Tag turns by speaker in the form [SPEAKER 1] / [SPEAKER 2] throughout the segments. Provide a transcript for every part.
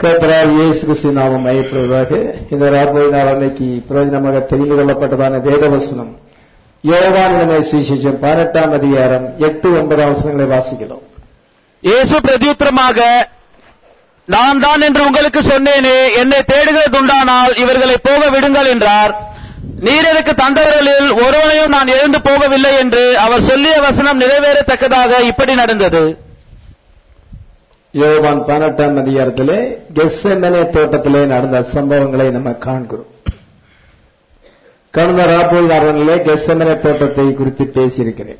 [SPEAKER 1] கர்த்தரால் இயேசு கிறிஸ்து நாமம் மையப்படுவதாக இந்த ராபோய் நாள் அன்னைக்கு பிரயோஜனமாக தெரிந்து கொள்ளப்பட்டதான வேதவசனம் யோவான் நம்ம சுவிசேஷம் பதினெட்டாம் அதிகாரம் எட்டு ஒன்பதாம் வசனங்களை வாசிக்கிறோம்
[SPEAKER 2] இயேசு பிரதியுத்தரமாக நான் தான் என்று உங்களுக்கு சொன்னேனே என்னை தேடுகிறதுண்டானால் இவர்களை போக விடுங்கள் என்றார் நீர் எனக்கு தந்தவர்களில் ஒருவனையும் நான் எழுந்து போகவில்லை என்று அவர் சொல்லிய வசனம் நிறைவேறத்தக்கதாக இப்படி நடந்தது
[SPEAKER 1] யோவான் பதினெட்டாம் அதிகாரத்திலே கெஸ்ஸெமனே தோட்டத்திலே நடந்த சம்பவங்களை நம்ம காண்கிறோம் கடந்த ராப்போல் அரணிலே கெஸ்ஸெமனே தோட்டத்தை குறித்து பேசியிருக்கிறேன்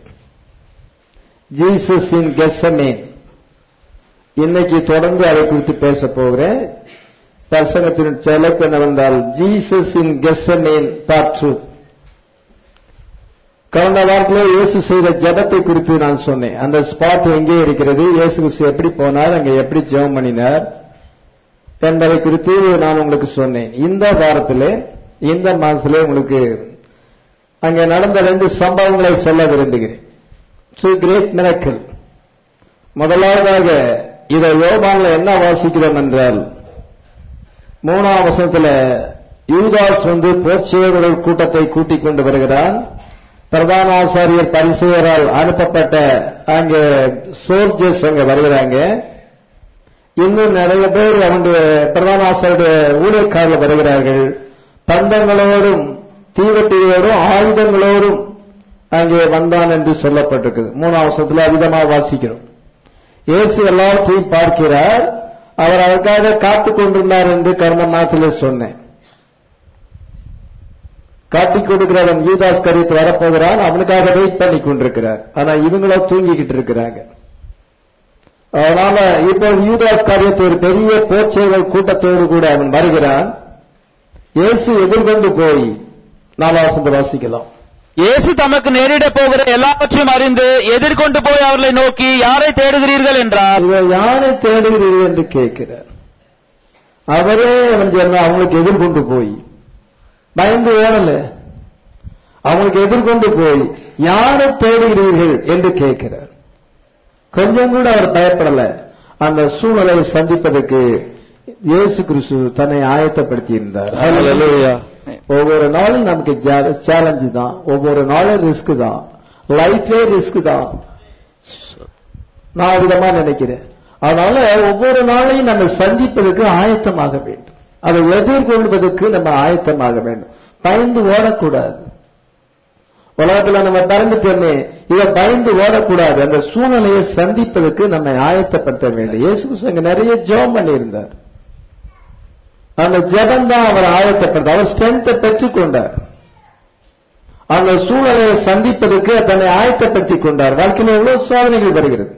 [SPEAKER 1] ஜீசஸ் இன் கெஸ்ஸமேன் இன்னைக்கு தொடர்ந்து அதை குறித்து பேச போகிறேன் பிரசங்கத்தின் தலைப்பு என்னவென்றால் Jesus in Gethsemane part two கடந்த வாரத்தில் இயேசு செய்த ஜபத்தை குறித்து நான் சொன்னேன் அந்த ஸ்பாட் எங்கே இருக்கிறது இயேசு கிறிஸ்து எப்படி போனார் அங்க எப்படி ஜெபம் பண்ணினார் என்பதை குறித்து நான் உங்களுக்கு சொன்னேன் இந்த வாரத்திலே இந்த மாசத்திலே உங்களுக்கு அங்கே நடந்த ரெண்டு சம்பவங்களை சொல்ல விரும்புகிறேன் டு கிரேட் மிரக்கல் முதலாவதாக இதை யோபான்ல என்ன வாசிக்கிறோம் என்றால் மூணாம் வசனத்துல யூதாஸ் வந்து போர்ச்சுகர்கள் கூட்டத்தை கூட்டிக் கொண்டு வருகிறான் பிரதான ஆசாரியர் பரிசெயரால் அனுப்பப்பட்ட அங்க சோல்ஜர்ஸ் அங்க வருகிறாங்க இன்னும் நிறைய பேர் அவனுடைய பிரதான ஆசாரிய ஊழியக்காரர்கள் வருகிறார்கள் பந்தங்களோடும் தீவட்டிகளோடும் ஆயுதங்களோடும் அங்கே வந்தான் என்று சொல்லப்பட்டிருக்குது மூணாம் வருஷத்துல அதிகமாக வாசிக்கிறோம் இயேசு எல்லாவற்றையும் பார்க்கிறார் அவர் அதற்காக காத்துக் கொண்டிருந்தார் என்று கர்ம மாத்திலே சொன்னேன் காட்டிக் கொடுக்கிறவன் யூதாஸ் கரித்து வரப்போகிறான் அவனுக்காக வெயிட் பண்ணி கொண்டிருக்கிறார் ஆனா இவங்களோ தூங்கிக்கிட்டு இருக்கிறாங்க அதனால இப்போ யூதாஸ் காரியத்து ஒரு பெரிய போர்ச்சைகள் கூட்டத்தோடு கூட அவன் வருகிறான் இயேசு எதிர்கொண்டு போய் நாலாவசந்த வாசிக்கலாம்
[SPEAKER 2] இயேசு தமக்கு நேரிட போகிற எல்லாவற்றையும் அறிந்து எதிர்கொண்டு போய் அவர்களை நோக்கி யாரை தேடுகிறீர்கள் என்றார்
[SPEAKER 1] இவர் யாரை தேடுகிறீர்கள் என்று கேட்கிறார் அவரே அவன் சொன்ன அவங்களுக்கு எதிர்கொண்டு போய் பயந்து ஓடல அவங்களுக்கு எதிர்கொண்டு போய் யாரை தேடுகிறீர்கள் என்று கேட்கிறார் கொஞ்சம் கூட அவர் பயப்படல அந்த சூழலை சந்திப்பதற்கு இயேசு கிறிஸ்து தன்னை ஆயத்தப்படுத்தி இருந்தார் ஒவ்வொரு நாளும் நமக்கு சேலஞ்சு தான் ஒவ்வொரு நாளும் ரிஸ்க் தான் லைஃபே ரிஸ்க் தான் நான் விதமா நினைக்கிறேன் அதனால ஒவ்வொரு நாளையும் நம்ம சந்திப்பதற்கு ஆயத்தமாக வேண்டும் அதை எதிர்கொள்வதற்கு நம்ம ஆயத்தமாக வேண்டும் பயந்து ஓடக்கூடாது உலகத்துல நம்ம பறந்துட்டோமே இதை பயந்து ஓடக்கூடாது அந்த சூழ்நிலையை சந்திப்பதற்கு நம்ம ஆயத்தப்படுத்த வேண்டும் இயேசு கிறிஸ்து அங்க நிறைய ஜெபம் பண்ணியிருந்தார் அந்த ஜெபம் தான் அவர் ஆயத்தப்படுத்த அவர் ஸ்ட்ரென்த்தை பெற்றுக்கொண்டார் அந்த சூழலை சந்திப்பதற்கு தன்னை ஆயத்தப்படுத்திக் கொண்டார் வாழ்க்கையில் எவ்வளவு சோதனைகள் வருகிறது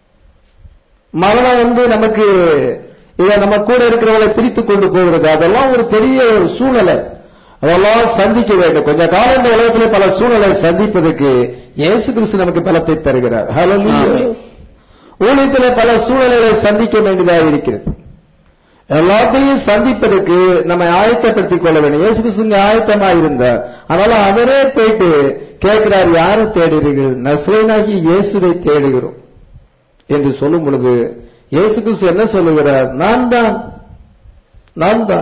[SPEAKER 1] மரணம் வந்து நமக்கு இதை நம்ம கூட இருக்கிறவங்களை பிரித்து கொண்டு போகிறது அதெல்லாம் ஒரு பெரிய ஒரு சூழலை அதெல்லாம் சந்திக்க வேண்டும் கொஞ்ச காலம் இந்த உலகத்திலே பல சூழலை சந்திப்பதற்கு இயேசு கிறிஸ்து நமக்கு பலத்தை தருகிறார் ஊழியத்திலே பல சூழல்களை சந்திக்க வேண்டியதாக இருக்கிறது எல்லாத்தையும் சந்திப்பதற்கு நம்ம ஆயத்தப்படுத்திக் கொள்ள வேண்டும் இயேசு கிறிஸ்து ஆயத்தமா இருந்தார் அதனால அவரே போயிட்டு கேட்கிறார் யாரை தேடுகிறீர்கள் நஸ்ரேனாகி இயேசுவை தேடுகிறோம் என்று சொல்லும் பொழுது இயேசு கிறிஸ்து என்ன சொல்லுகிறார் நான் தான் நான் தான்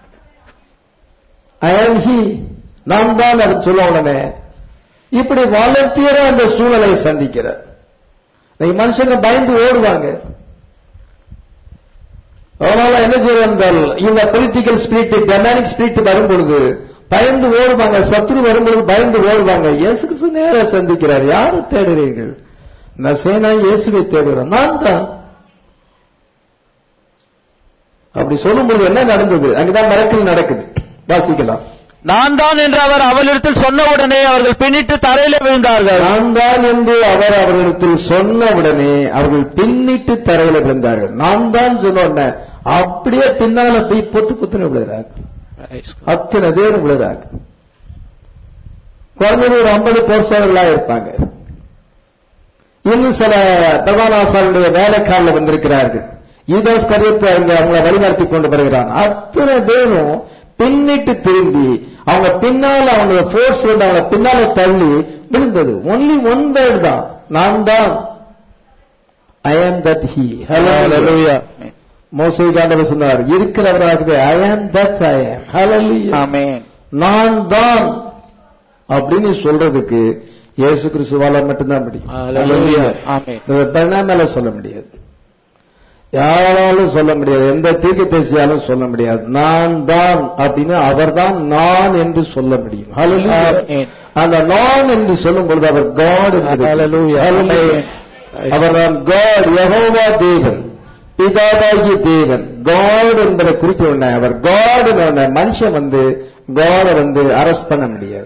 [SPEAKER 1] ஐ ஆம் ஹி நான் தான் அவர் சொல்ல உடனே இப்படி வாலண்டியரா அந்த சூழலை சந்திக்கிறார் மனுஷங்க பயந்து ஓடுவாங்க அதனால என்ன செய்யறால் இந்த பொலிட்டிக்கல் ஸ்பிரிட் டெமானிக் ஸ்பிரிட் வரும் பொழுது பயந்து ஓடுவாங்க சத்ரு வரும்பொழுது பயந்து ஓடுவாங்க இயேசு கிறிஸ்து நேர சந்திக்கிறார் யாரு தேடுறீர்கள் நசேனா இயேசுவை தேடுகிறோம் நான் தான் அப்படி சொல்லும்போது என்ன நடந்தது அங்கதான் மரத்தில் நடக்குது வாசிக்கலாம்
[SPEAKER 2] நான் தான் என்று அவர் அவளிடத்தில் சொன்ன உடனே அவர்கள் பின்னிட்டு தரையில விழுந்தார்கள்
[SPEAKER 1] நான் தான் என்று அவர் அவர்களிடத்தில் சொன்ன உடனே அவர்கள் பின்னிட்டு தரையில விழுந்தார்கள் நான் தான் சொன்ன உடனே அப்படியே பின்னால போய் பொத்து பொத்துன்னு விழுகிறாங்க அத்தனை பேர் விழுகிறாங்க குறைஞ்சது ஒரு ஐம்பது போர்சவர்களா இருப்பாங்க இன்னும் சில பிரதானாசாருடைய வேலைக்காரில் வந்திருக்கிறார்கள் ஈதாஸ் கரியத்தை அவங்க அவங்களை வழிநடத்தி கொண்டு வருகிறான் அத்தனை பேரும் பின்னிட்டு திரும்பி அவங்க பின்னால அவங்க போர்ஸ் வந்து அவங்க பின்னால தள்ளி விழுந்தது ஒன்லி ஒன் பேர்டு தான் நான் தான் ஐ ஆம் தட் ஹி ஹலோ மோசை காண்டவர் சொன்னார் இருக்கிறவராகவே ஐ ஆம் தட் ஐ ஆம் ஹalleluya
[SPEAKER 2] ஆமென்
[SPEAKER 1] நான் தான் அப்படின்னு சொல்றதுக்கு இயேசு கிறிஸ்துவால மட்டும்தான் முடியும்
[SPEAKER 2] Hallelujah. ஆமென்
[SPEAKER 1] இதை பண்ணாமல சொல்ல முடியாது யாராலும் சொல்ல முடியாது எந்த தீர்க்க தரிசியாலும் சொல்ல முடியாது நான் தான் அப்படின்னு அவர்தான் நான் என்று சொல்ல முடியும் Hallelujah.
[SPEAKER 2] ஆமென்.
[SPEAKER 1] அந்த நான் என்று சொல்லும் பொழுது அவர் காட்
[SPEAKER 2] Hallelujah. ஆமென்.
[SPEAKER 1] அவர் நான் காட் யெகோவா தேவன் பிதாவாகிய தேவன் காட் என்பதை குறிக்க உடனே அவர் காட் மனுஷன் வந்து காட வந்து அரெஸ்ட் பண்ண முடியாது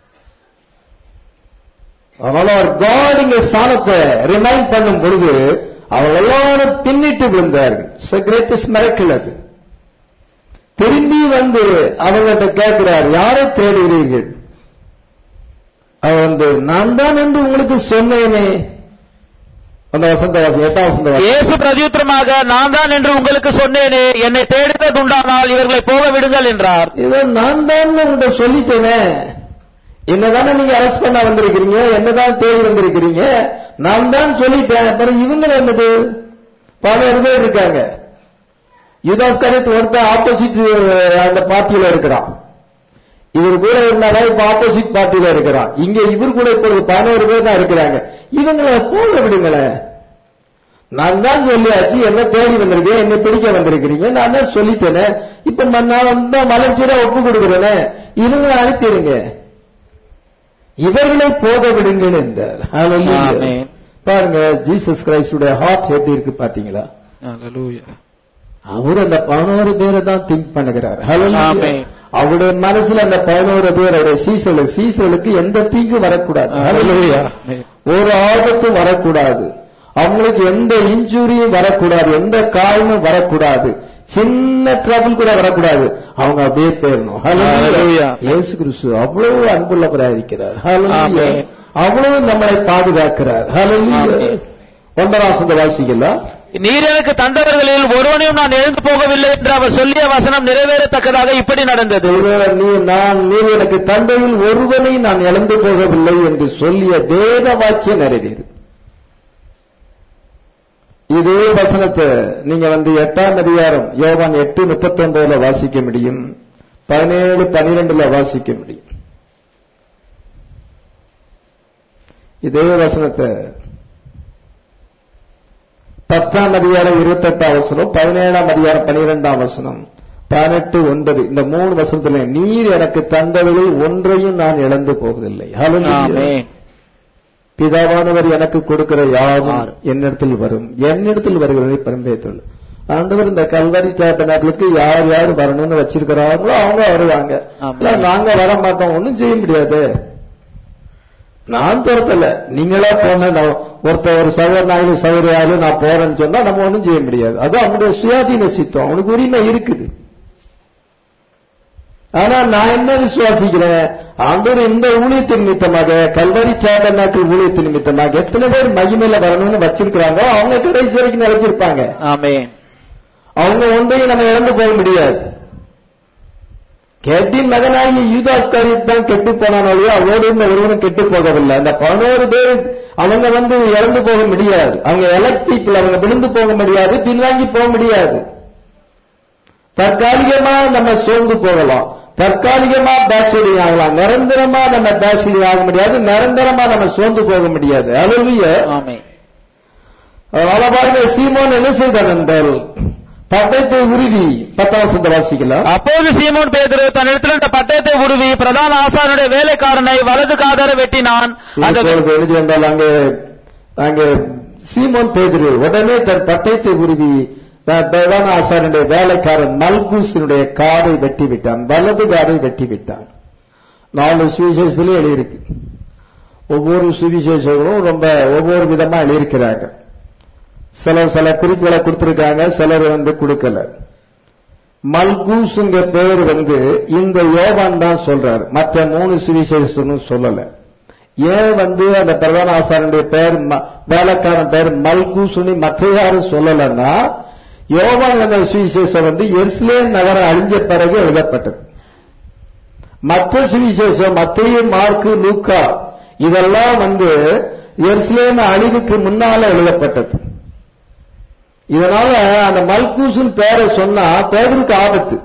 [SPEAKER 1] அதனால அவர் காட் இங்க ஸ்தானத்தை ரிமைண்ட் பண்ணும் பொழுது அவங்க எல்லாரும் பின்னிட்டு விழுந்தார்கள் கிரேட்டஸ்ட் மிரக்கிள் அது திரும்பி வந்து அவங்ககிட்ட கேட்கிறார் யாரை தேடுகிறீர்கள் அவர் வந்து நான் தான் என்று உங்களுக்கு சொன்னேனே அந்த வசந்த வாசி எட்டாம் வசந்த வாசி
[SPEAKER 2] இயேசு பிரதியுத்தரமாக நான் தான் என்று உங்களுக்கு சொன்னேனே என்னை தேடுவதுண்டானால் இவர்களை போக விடுங்கள் என்றார்
[SPEAKER 1] இதை நான் தான் உங்கள்கிட்ட சொல்லிட்டேனே என்னதானே நீங்க அரெஸ்ட் பண்ண வந்திருக்கிறீங்க என்னதான் தேடி வந்திருக்கிறீங்க நான் தான் சொல்லிட்டேன் அப்புறம் இவங்க என்னது பதினேழு பேர் இருக்காங்க யுதாஸ் கரத் ஒருத்தன் ஆப்போசிட் அந்த பார்ட்டியில இருக்கிறான் இவர் கூட இருந்தாலும் இப்ப ஆப்போசிட் பார்ட்டியில இருக்கிறான் இங்க இவர் கூட இப்பொழுது பதினோரு பேர் தான் இருக்கிறாங்க இவங்களை போக விடுங்களேன் நான் தான் சொல்லியாச்சு என்ன தேடி வந்திருக்கேன் என்ன பிடிக்க வந்திருக்கிறீங்க நான் தான் சொல்லிட்டேனே இப்ப ம- நான் வந்து மலர்ச்சியோட ஒப்பு கொடுக்கிறேனே இவங்களை அனுப்பிடுங்க இவர்களை போக விடுங்கள் என்றார் Hallelujah.
[SPEAKER 2] ஆமென்.
[SPEAKER 1] பாருங்க ஜீசஸ் கிரைஸ்டுடைய ஹார்ட் எப்படி இருக்கு பாத்தீங்களா அவர் அந்த பதினோரு பேரை தான் திங்க் பண்ணுகிறார் Hallelujah.
[SPEAKER 2] ஆமென்.
[SPEAKER 1] அவருடைய மனசுல அந்த பதினோரு பேர் அவருடைய சீசல் சீசலுக்கு எந்த தீங்கு வரக்கூடாது Hallelujah. ஒரு ஆபத்தும் வரக்கூடாது அவங்களுக்கு எந்த இன்ஜுரியும் வரக்கூடாது எந்த காயமும் வரக்கூடாது சின்ன ட்ரபிள் கூட வரக்கூடாது அவங்க அப்படியே போயிடணும் Hallelujah.
[SPEAKER 2] Hallelujah.
[SPEAKER 1] இயேசு கிறிஸ்து அவ்வளவு அன்புள்ளவராக இருக்கிறார் Hallelujah.
[SPEAKER 2] ஆமென்.
[SPEAKER 1] அவ்வளவு நம்மளை பாதுகாக்கிறார் Hallelujah.
[SPEAKER 2] ஆமென்.
[SPEAKER 1] ஒன்பதாம் வசந்த வாசிக்கலாம்
[SPEAKER 2] நீர் எனக்கு தந்தவர்களில் ஒருவனையும் நான் எழுந்து போகவில்லை என்று அவர் சொல்லிய வசனம் நிறைவேறத்தக்கதாக இப்படி நடந்தது
[SPEAKER 1] ஒருவர் நீ நான் நீ எனக்கு தந்தையில் ஒருவனை நான் இழந்து போகவில்லை என்று சொல்லிய வேத வாக்கியம் நிறைவேறு இதே வசனத்தை நீங்க வந்து எட்டாம் அதிகாரம் யோவான் எட்டு முப்பத்தி ஒன்பதுல வாசிக்க முடியும் பதினேழு பனிரெண்டுல வாசிக்க முடியும் இதே வசனத்தை பத்தாம் அதிகாரம் இருபத்தெட்டாம் வசனம் பதினேழாம் அதிகாரம் பனிரெண்டாம் வசனம் பதினெட்டு ஒன்பது இந்த மூணு வசனத்துல நீர் எனக்கு தந்தவர்கள் ஒன்றையும் நான் இழந்து போவதில்லை Hallelujah.
[SPEAKER 2] ஆமென்.
[SPEAKER 1] பிதாவானவர் எனக்கு கொடுக்கிற யாவும் என்னிடத்தில் வரும் என்னிடத்தில் வருகிறதை பரம்பேத்துள்ள ஆண்டவர் இந்த கல்வரி சாப்பினார்களுக்கு யார் யார் வரணும்னு வச்சிருக்கிறாங்களோ அவங்க வருவாங்க
[SPEAKER 2] ஆமென்.
[SPEAKER 1] இல்ல, நாங்க வர மாட்டோம் ஒண்ணும் செய்ய முடியாது நான் துரத்தல நீங்களா போன நான் ஒருத்தர் ஒரு சகோதராயாலும் சகோதரியாலும் நான் போறேன்னு சொன்னா நம்ம ஒண்ணும் செய்ய முடியாது அது அவனுடைய சுயாதீன சித்தம் அவனுக்கு உரிமை இருக்குது ஆனா நான் என்ன விசுவாசிக்கிறேன் ஆண்டவர் இந்த ஊழியத்தின் நிமித்தமாக கல்வரி சாட்டர் நாட்டு ஊழியத்தின் நிமித்தமாக எத்தனை பேர் மகிமையில வரணும்னு வச்சிருக்கிறாங்க அவங்க கடைசி வரைக்கும் நிலைச்சிருப்பாங்க
[SPEAKER 2] ஆமென்.
[SPEAKER 1] அவங்க ஒன்றையும் நம்ம இழந்து போக முடியாது கேட்டின் மகனாகி யூதாஸ் காரியத் தான் கெட்டு போனானோ அவரோடு இருந்த ஒருவனும் கெட்டு போகவில்லை அந்த பதினோரு பேர் அவங்க வந்து இறந்து போக முடியாது அவங்க எலக்ட் பீப்புள் அவங்க விழுந்து போக முடியாது பின்வாங்கி போக முடியாது தற்காலிகமா நம்ம சோர்ந்து போகலாம் தற்காலிகமா பேக்சைடிங் ஆகலாம் நிரந்தரமா நம்ம பேக்சைடிங் ஆக முடியாது நிரந்தரமா நம்ம சோர்ந்து போக முடியாது அதுலயே
[SPEAKER 2] ஆமென்.
[SPEAKER 1] அதனால பாருங்க சீமோன் என்ன செய்தான் என்றால் பட்டத்தை உருவி பத்தாம் வசந்த வாசிக்கலாம்
[SPEAKER 2] அப்போது சீமோன் பேதுரு தன்னிடத்தில் இருந்த பட்டயத்தை உருவி பிரதான ஆசானுடைய வேலைக்காரனை வலது காதர வெட்டினான் அந்த
[SPEAKER 1] இப்பொழுது எழுதி வந்தால் அங்கே அங்கே சீமோன் பேதுரு உடனே தன் பட்டயத்தை உருவி த- பிரதான ஆசாரனுடைய வேலைக்காரன் மல்கூசினுடைய காதை வெட்டி விட்டான் வலது காதை வெட்டி விட்டான் நாலு சுவிசேஷத்திலும் எழுதியிருக்கு ஒவ்வொரு சுவிசேஷங்களும் ரொம்ப ஒவ்வொரு விதமா எழுதியிருக்கிறாங்க சிலர் சில குறிப்புகளை கொடுத்திருக்காங்க சிலர் வந்து கொடுக்கல மல்கூஸ்ங்க பேர் வந்து இந்த யோவான் தான் சொல்றார் மற்ற மூணு சுவிசேஷனும் சொல்லல ஏன் வந்து அந்த பிரதான ஆசாரனுடைய பேர் ம- வேலைக்காரன் பேர் மல்கூசுனி மற்ற யாரும் சொல்லலன்னா யோவான் என்ற சுவிசேஷம் வந்து எருசலேம் நகரம் அழிஞ்ச பிறகு எழுதப்பட்டது மற்ற சுவிசேஷம் மத்திய மார்க்கு லூக்கா இதெல்லாம் வந்து எருசலேம் அழிவுக்கு முன்னால எழுதப்பட்டது இதனால அந்த மல்கூசுன்னு பேரை சொன்னா பேதருக்கு ஆபத்து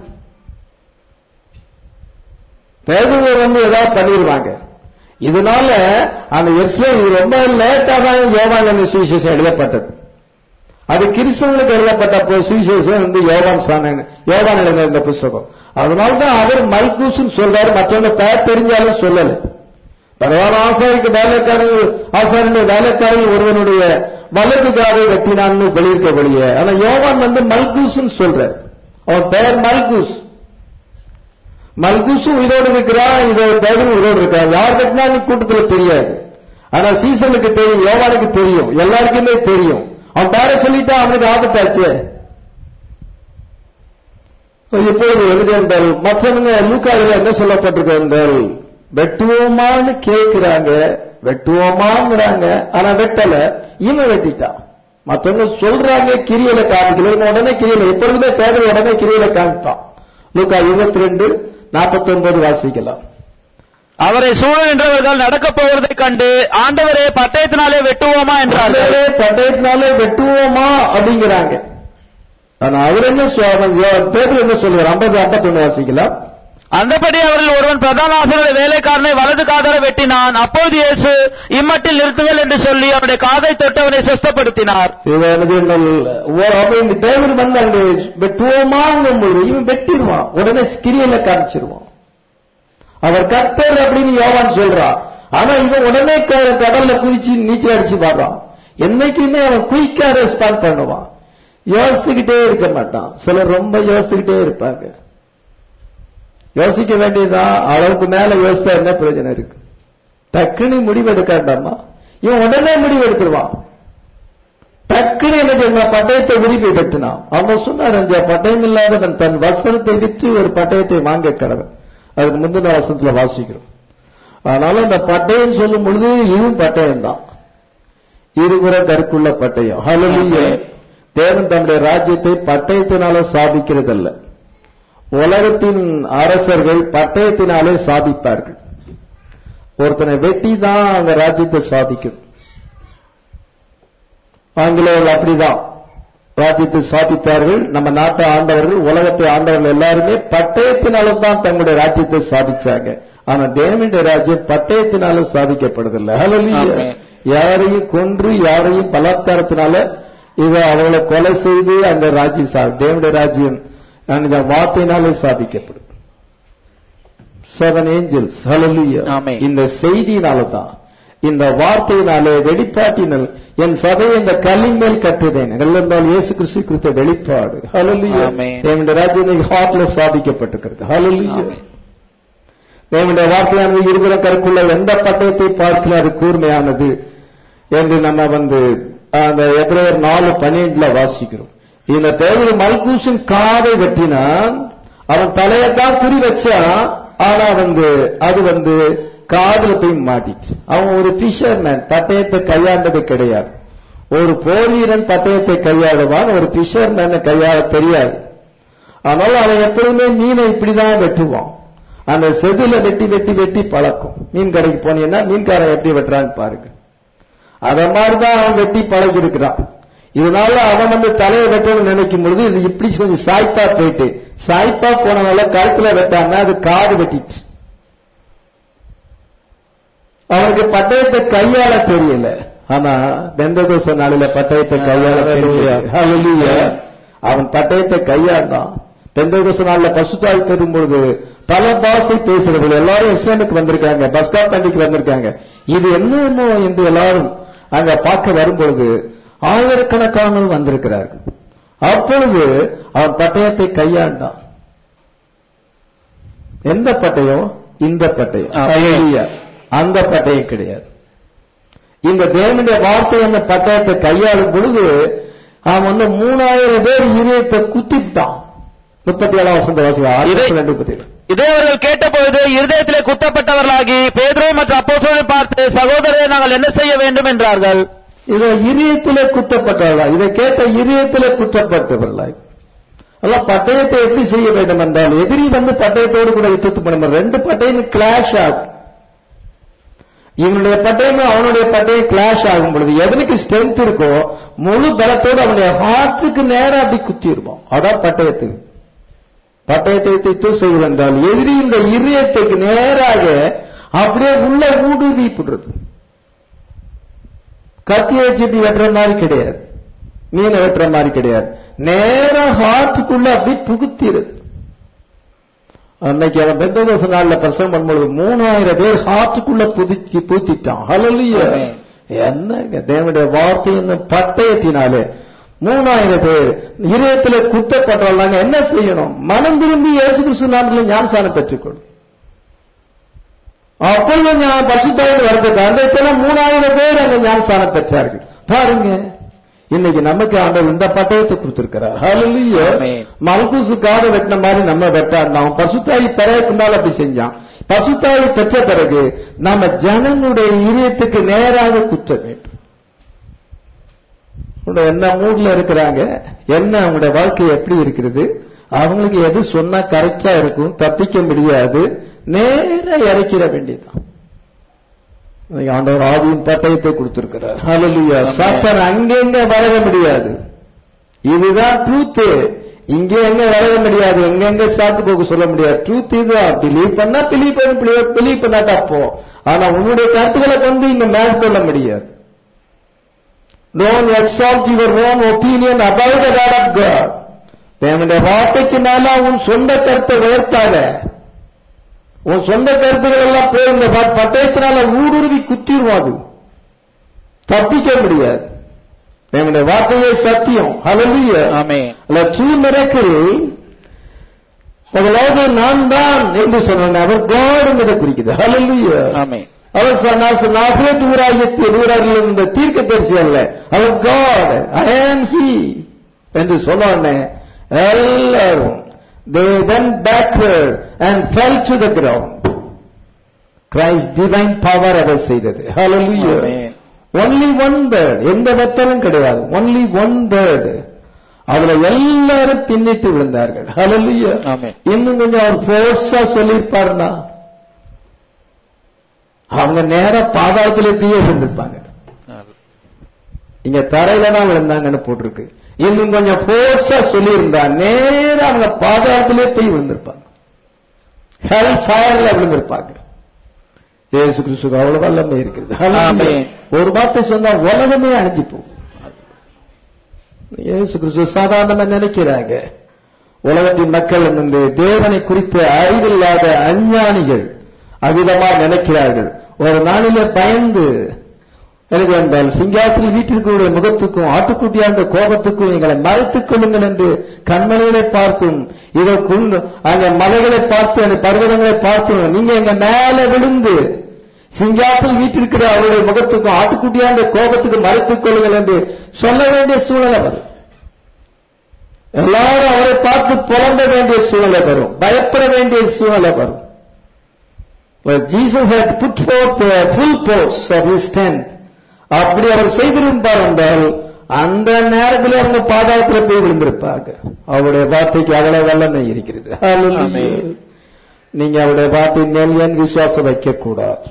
[SPEAKER 1] பேதர் வந்து ஏதாவது பண்ணிடுவாங்க இதனால அந்த எஸ்லே இது ரொம்ப லேட்டா தான் யோவான் சுவிசேஷம் எழுதப்பட்டது அது கிறிஸ்தவனுக்கு எழுதப்பட்ட பு- சுவிசேஷம் வந்து யோவான் சாமன் யோவான் எழுதின இந்த புஸ்தகம் அதனால தான் அவர் மல்கூசுன்னு சொல்றாரு மற்றவங்க பேர் தெரிஞ்சாலும் சொல்லல பரவாயில்ல ஆசாரிக்கு வேலைக்காரர் ஆசாரியுடைய வேலைக்காரர் ஒருவனுடைய வலது காதை வெட்டினான்னு வெளியிருக்க வெளியே ஆனா யோவான் வந்து மல்கூஸ்ன்னு சொல்ற அவன் பெயர் மல்கூஸ் மல்கூசும் உயிரோடு இருக்கிறான் இதோ பேரும் உயிரோடு இருக்கான் யார் வெட்டினான்னு கூட்டத்துல தெரியாது ஆனா சீசனுக்கு தெரியும் யோவானுக்கு தெரியும் எல்லாருக்குமே தெரியும் அவன் பேரை சொல்லிட்டா அவனுக்கு ஆபத்தாச்சே இப்பொழுது எழுதியிருந்தால் மற்றவங்க லூக்காவில் என்ன சொல்லப்பட்டிருக்கு என்றால் வெட்டுவோமான்னு கேட்கிறாங்க வெட்டுவோமாங்கிறாங்க ஆனா வெட்டல இவன் வெட்டிட்டான் மற்றவங்க சொல்றாங்க கிரியலை காமிக்கல இவன் உடனே கிரியலை எப்பொழுதுமே பேதர் உடனே கிரியலை காமிப்பான் லூக்கா இருபத்தி ரெண்டு நாற்பத்தி ஒன்பது வாசிக்கலாம்
[SPEAKER 2] அவரை சூழ நின்றவர்கள் நடக்கப் போவதைக் கண்டு ஆண்டவரே பட்டயத்தினாலே வெட்டுவோமா என்றார்கள்
[SPEAKER 1] ஆண்டவரே, பட்டயத்தினாலே வெட்டுவோமா அப்படிங்கிறாங்க ஆனா அவர் என்ன சொ- பேதர் என்ன சொல்லுவார் ஐம்பது ஐம்பத்தொன்னு வாசிக்கலாம்
[SPEAKER 2] அந்தபடி அவரில் ஒருவன் பிரதான ஆசிரியர் வேலைக்காரனை வலது காதல வெட்டினான் அப்பொழுது இயேசு இம்மட்டில் நிறுத்துங்கள் என்று சொல்லி அவனுடைய காதை தொட்டவனை சுஸ்தப்படுத்தினார்
[SPEAKER 1] இவன் என்னது என்னல், ஓ- அவன் இந்த தேவர் வந்து அங்க வெட்டுவோமாங்கும்போது இவன் வெட்டிடுவான் உடனே கிரியையில காமிச்சிருவான் அவர் கர்த்தர் அப்படின்னு யோவான் சொல்றான் ஆனா இவன் உடனே க- கடல்ல குதிச்சு நீச்சல் அடிச்சு பாடுறான் என்னைக்குமே அவன் குயிக்கா ரெஸ்பாண்ட் பண்ணுவான் யோசிச்சுக்கிட்டே இருக்க மாட்டான் சிலர் ரொம்ப யோசிச்சுக்கிட்டே இருப்பாங்க யோசிக்க வேண்டியதுதான் அளவுக்கு மேல யோசித்தா என்ன பிரயோஜனம் இருக்கு டக்குன்னு முடிவெடுக்காண்டாமா இவன் உடனே முடிவெடுத்துருவான் டக்குன்னு என்ன செய்யணும் பட்டயத்தை விரும்பி வெட்டினான் அவன் சொன்னார் அந்த பட்டயம் இல்லாதவன் தன் வஸ்திரத்தை விற்று ஒரு பட்டயத்தை வாங்க கடவன் அதுக்கு முந்தின வசனத்துல வாசிக்கிறோம் அதனால இந்த பட்டயம் சொல்லும் பொழுது இதுவும் பட்டயம் தான் இருபுற கற்குள்ள பட்டயம் ஹalleluya தேவன் தம்முடைய ராஜ்யத்தை பட்டயத்தினால சாதிக்கிறதல்ல உலகத்தின் அரசர்கள் பட்டயத்தினாலே சாதிப்பார்கள் ஒருத்தனை வெட்டி தான் அந்த ராஜ்யத்தை சாதிக்கணும் ஆங்கிலேயர்கள் அப்படிதான் ராஜ்யத்தை சாதித்தார்கள் நம்ம நாட்டை ஆண்டவர்கள் உலகத்தை ஆண்டவர்கள் எல்லாருமே பட்டயத்தினாலும் தான் தங்களுடைய ராஜ்யத்தை சாதிச்சாங்க ஆனா தேவனுடைய ராஜ்யம் பட்டயத்தினால சாதிக்கப்படுதில்லை ஹalleluya
[SPEAKER 2] ஆமென்.
[SPEAKER 1] யாரையும் கொன்று யாரையும் பலாத்காரத்தினால இவ அவளை கொலை செய்து அந்த ராஜ்யம் சா தேவனுடைய ராஜ்யம் அந்த வார்த்தையினாலே சாதிக்கப்படுது செவன் ஏஞ்சல்ஸ் ஹalleluya
[SPEAKER 2] ஆமென்.
[SPEAKER 1] இந்த செய்தியினால தான் இந்த வார்த்தையினாலே வெளிப்பாட்டினல் என் சபையை இந்த கல்லின் மேல் கட்டுதேன் இருந்தால் இயேசு கிறிஸ்து குறித்த வெளிப்பாடு ஹalleluya
[SPEAKER 2] ஆமென்.
[SPEAKER 1] தேவனுடைய ராஜ்யம் ஹார்ட்ல சாதிக்கப்பட்டிருக்கிறது ஹalleluya
[SPEAKER 2] ஆமென்.
[SPEAKER 1] தேவனுடைய வார்த்தையானது இருபுற கருக்குள்ள எந்த பட்டயத்தை பார்க்கல அது கூர்மையானது என்று நம்ம வந்து அந்த எப்ரவர் நாலு பன்னிரெண்டுல வாசிக்கிறோம் இந்த பேரு மல்கூசின் காதை வெட்டினான் அவன் தலையத்தான் குறி வச்சான் ஆனா வந்து அது வந்து காதுல போய் மாட்டிச்சு அவன் ஒரு பிஷர்மேன் பட்டயத்தை கையாண்டது கிடையாது ஒரு போர் வீரன் பட்டயத்தை கையாடுவான் ஒரு பிஷர்மேனை கையாள தெரியாது அதனால அவன் எப்பொழுதுமே மீனை இப்படிதான் வெட்டுவான் அந்த செதில வெட்டி வெட்டி வெட்டி பழக்கும் மீன் கடைக்கு போனீங்கன்னா மீன்காரன் எப்படி வெட்டுறான்னு பாருங்க அத மாதிரிதான் அவன் வெட்டி பழகி இருக்கிறான் இதனால அவன் வந்து தலையை வெட்டணும்னு நினைக்கும் பொழுது இது இப்படி கொஞ்சம் சாய்ப்பா போயிட்டு சாய்ப்பா போனனால கழுத்துல வெட்டாம அது காது வெட்டிட்டு அவனுக்கு பட்டயத்தை கையாள தெரியல ஆனா பெந்தகோச நாளில பட்டயத்தை கையாள தெரியல ஹalleluya. அவன் பட்டயத்தை கையாண்டான் பெந்தகோச நாள்ல பசுத்தாய் பெறும்பொழுது பல பாஷை பேசுறவர்கள் எல்லாரும் இஸ்லாமுக்கு வந்திருக்காங்க பஸ் ஸ்டாப் பண்டிக்கு வந்திருக்காங்க இது என்னமோ என்று எல்லாரும் அங்க பார்க்க வரும்பொழுது ஆயிரக்கணக்கானவர் வந்திருக்கிறார்கள் அப்பொழுது அவன் பட்டயத்தை கையாண்டான் எந்த பட்டயம் இந்த பட்டயம்
[SPEAKER 2] ஆ.
[SPEAKER 1] ஹalleluya. அந்த பட்டயம் கிடையாது இந்த தேவனுடைய வார்த்தை அந்த பட்டயத்தை கையாளும் பொழுது அவன் வந்து மூணாயிரம் பேர் இதயத்தை குத்திட்டான் முப்பத்தி ஏழாம் வசந்த வாசி
[SPEAKER 2] இதை-
[SPEAKER 1] ரெண்டு முப்பத்தி ஏழு
[SPEAKER 2] இதை அவர்கள் கேட்டபொழுது இருதயத்திலே குத்தப்பட்டவர்களாகி பேதுரு மற்றும் அப்போஸ்தலரை பார்த்து சகோதரரை நாங்கள் என்ன செய்ய வேண்டும் என்றார்கள்
[SPEAKER 1] இதோ இதயத்திலே குத்தப்பட்டவர்களா இதை கேட்ட இதயத்திலே குற்றப்பட்டவர்களாய் அதான் பட்டயத்தை எப்படி செய்ய வேண்டும் என்றால் எதிரி வந்து பட்டயத்தோடு கூட யுத்தத்து பண்ணும் ரெண்டு பட்டயம் கிளாஷ் ஆகும் இவனுடைய பட்டயமும் அவனுடைய பட்டயம் கிளாஷ் ஆகும் பொழுது எவனுக்கு ஸ்ட்ரென்த் இருக்கோ முழு பலத்தோடு அவனுடைய ஹார்ட்டுக்கு நேரா அப்படி குத்திருப்பான் அதான் பட்டயத்துக்கு பட்டயத்தை திட்டு செய்வது என்றால் எதிரியுடைய இதயத்துக்கு நேராக அப்படியே உள்ள ஊடுருவி போடுறது கத்தி வச்சு இப்படி வெட்டுற மாதிரி கிடையாது மீனை வெட்டுற மாதிரி கிடையாது நேரா ஹார்ட்டுக்குள்ள அப்படி புகுத்திடுது அன்னைக்கு அவன் பெந்தகோச நாள்ல பிரசவம் பண்ணும்பொழுது மூணாயிரம் பேர் ஹார்ட்டுக்குள்ள புதுக்கி பூத்திட்டான் ஹலலிய
[SPEAKER 2] ஆமென்.
[SPEAKER 1] என்னங்க தேவனுடைய வார்த்தையின் பட்டயத்தினாலே மூணாயிரம் பேர் இதயத்துல குத்தப்பட்டாங்க என்ன செய்யணும் மனம் திரும்பி இயேசு கிறிஸ்து நாமத்தில் ஞானசானம் பெற்றுக்கொள்ளும் அப்பொழுது ஞான பரிசுத்தாவின் வரதுக்கு அந்த இடத்துல மூணாயிரம் பேர் அந்த ஞானசானம் பெற்றார்கள் பாருங்க இன்னைக்கு நமக்கு ஆண்டவர் இந்த பட்டயத்தை கொடுத்திருக்கிறார் ஹalleluya
[SPEAKER 2] ஆமென்.
[SPEAKER 1] மல்குசு காடு வெட்டின மாதிரி நம்ம வெட்டாண்டாம் பசுத்தாயி பிறகு முன்னால் அப்படி செஞ்சான் பசுத்தாயி பெற்ற பிறகு நம்ம ஜனங்களுடைய இதயத்துக்கு நேராக குத்த வேண்டும் உங்க என்ன மூட்ல இருக்கிறாங்க என்ன அவங்களுடைய வாழ்க்கை எப்படி இருக்கிறது அவங்களுக்கு எது சொன்னா கரெக்டா இருக்கும் தப்பிக்க முடியாது நேரா இறக்கிற வேண்டியதுதான் இன்னைக்கு ஆண்டவர் ஆதியின் பட்டயத்தை கொடுத்திருக்கிறார் ஹalleluya சாத்தான் அங்கெங்க வளர முடியாது இதுதான் ட்ரூத் இங்க எங்க வளர முடியாது எங்கெங்க சாக்கு போக்கு சொல்ல முடியாது ட்ரூத் இதுதான் பிலீவ் பண்ணா பிலீவ் பண்ண பிலீவ் பண்ணா தப்போ ஆனா உன்னுடைய கருத்துக்களை கொண்டு இங்க மேற்கொள்ள முடியாது don't exalt your own opinion about the God of God தேவனுடைய வார்த்தைக்கு மேல உன் சொந்த கருத்தை உயர்த்தாத உன் சொந்த கருத்துக்கள் எல்லாம் போய் இந்த ப- பட்டயத்தினால ஊடுருவி குத்திடுவோம் அது தப்பிக்க முடியாது தேவனுடைய வார்த்தையே சத்தியம் ஹalleluya
[SPEAKER 2] ஆமென்
[SPEAKER 1] அல்ல true miracle முதலாவது நான் தான் என்று சொன்ன அவர் God என்பதை குறிக்குது ஹalleluya
[SPEAKER 2] ஆமென்
[SPEAKER 1] அவர் நாசரேத் ஊராகிய ஊராகிய இந்த தீர்க்க தரிசி அல்ல அவர் காட் ஐ ஆம் ஹி என்று சொன்ன எல்லாரும் they went backward and fell to the ground Christ divine power அவர் செய்தது hallelujah
[SPEAKER 2] ஆமென்
[SPEAKER 1] only one bird எந்த வெத்தலும் கிடையாது only one bird அதுல எல்லாரும் பின்னிட்டு விழுந்தார்கள் hallelujah
[SPEAKER 2] ஆமென்
[SPEAKER 1] இன்னும் கொஞ்சம் அவர் ஃபோர்ஸா சொல்லியிருப்பாருன்னா அவங்க நேரா பாதாளத்திலே தீய விழுந்திருப்பாங்க இங்க தரையில தான் விழுந்தாங்கன்னு போட்டிருக்கு இன்னும் கொஞ்சம் ஃபோர்ஸா சொல்லியிருந்தா நேரா அவங்க பாதாளத்திலே போய் விழுந்திருப்பாங்க ஹெல் ஃபயர்ல விழுந்திருப்பாங்க இயேசு கிறிஸ்துக்கு அவ்வளவு வல்லமை இருக்குது
[SPEAKER 2] ஆமென்.
[SPEAKER 1] ஒரு வார்த்தை சொன்னா உலகமே அழிஞ்சு போகும் இயேசு கிறிஸ்து சாதாரணமா நினைக்கிறாங்க உலகத்தின் மக்கள் வந்து தேவனை குறித்த அறிவில்லாத அஞ்ஞானிகள் அவ்விதமா நினைக்கிறார்கள் ஒரு நாளிலே பயந்து எனக்கு என்றால் சிங்காத்திரி வீட்டிற்குடைய முகத்துக்கும் ஆட்டுக்குட்டியாண்ட கோபத்துக்கும் எங்களை மறைத்துக் கொள்ளுங்கள் என்று கண்மணிகளை பார்த்தும் இதை கொண்டு அந்த மலைகளை பார்த்து அந்த பர்வதங்களை பார்த்தும் நீங்க எங்க மேல விழுந்து சிங்காத்தில் வீட்டிருக்கிற அவருடைய முகத்துக்கும் ஆட்டுக்குட்டியாண்ட கோபத்துக்கு மறைத்துக் கொள்ளுங்கள் என்று சொல்ல வேண்டிய சூழ்நிலை வரும் எல்லாரும் அவரை பார்த்து புலம்ப வேண்டிய சூழ்நிலை வரும் பயப்பட வேண்டிய சூழ்நிலை வரும் But Jesus had put forth the full force of his strength. அப்படி அவர் செய்திருப்பார் என்றால் அந்த நேரத்தில் அவங்க பாதாளத்தில் போய் விழுந்திருப்பாங்க அவருடைய வார்த்தைக்கு அவ்வளவு வல்லமை இருக்கிறது Hallelujah.
[SPEAKER 2] Amen.
[SPEAKER 1] நீங்க அவருடைய வார்த்தையின் மேல் ஏன் விசுவாசம் வைக்கக்கூடாது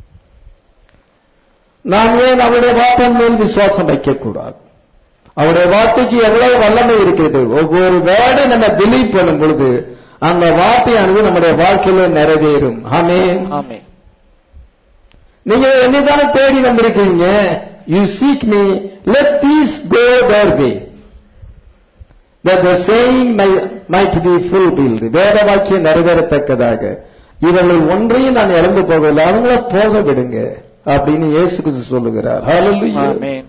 [SPEAKER 1] நாம் ஏன் அவருடைய வார்த்தையின் மேல் விசுவாசம் வைக்கக்கூடாது அவருடைய வார்த்தைக்கு எவ்வளவு வல்லமை இருக்கிறது ஒவ்வொரு வேர்டை நம்ம பிலீவ் பண்ணும் பொழுது அந்த வார்த்தையானது நம்முடைய வாழ்க்கையில நிறைவேறும் ஆமென்
[SPEAKER 2] ஆமென்
[SPEAKER 1] நீங்க என்னதானே தேடி வந்திருக்கீங்க you seek me let these go their way that the saying may- might be fulfilled வேத வாக்கியம் நிறைவேறத்தக்கதாக இவர்கள் ஒன்றையும் நான் இழந்து போகவில்லை அவங்கள போக விடுங்க அப்படின்னு இயேசு கிறிஸ்து சொல்லுகிறார் Hallelujah.
[SPEAKER 2] ஆமென்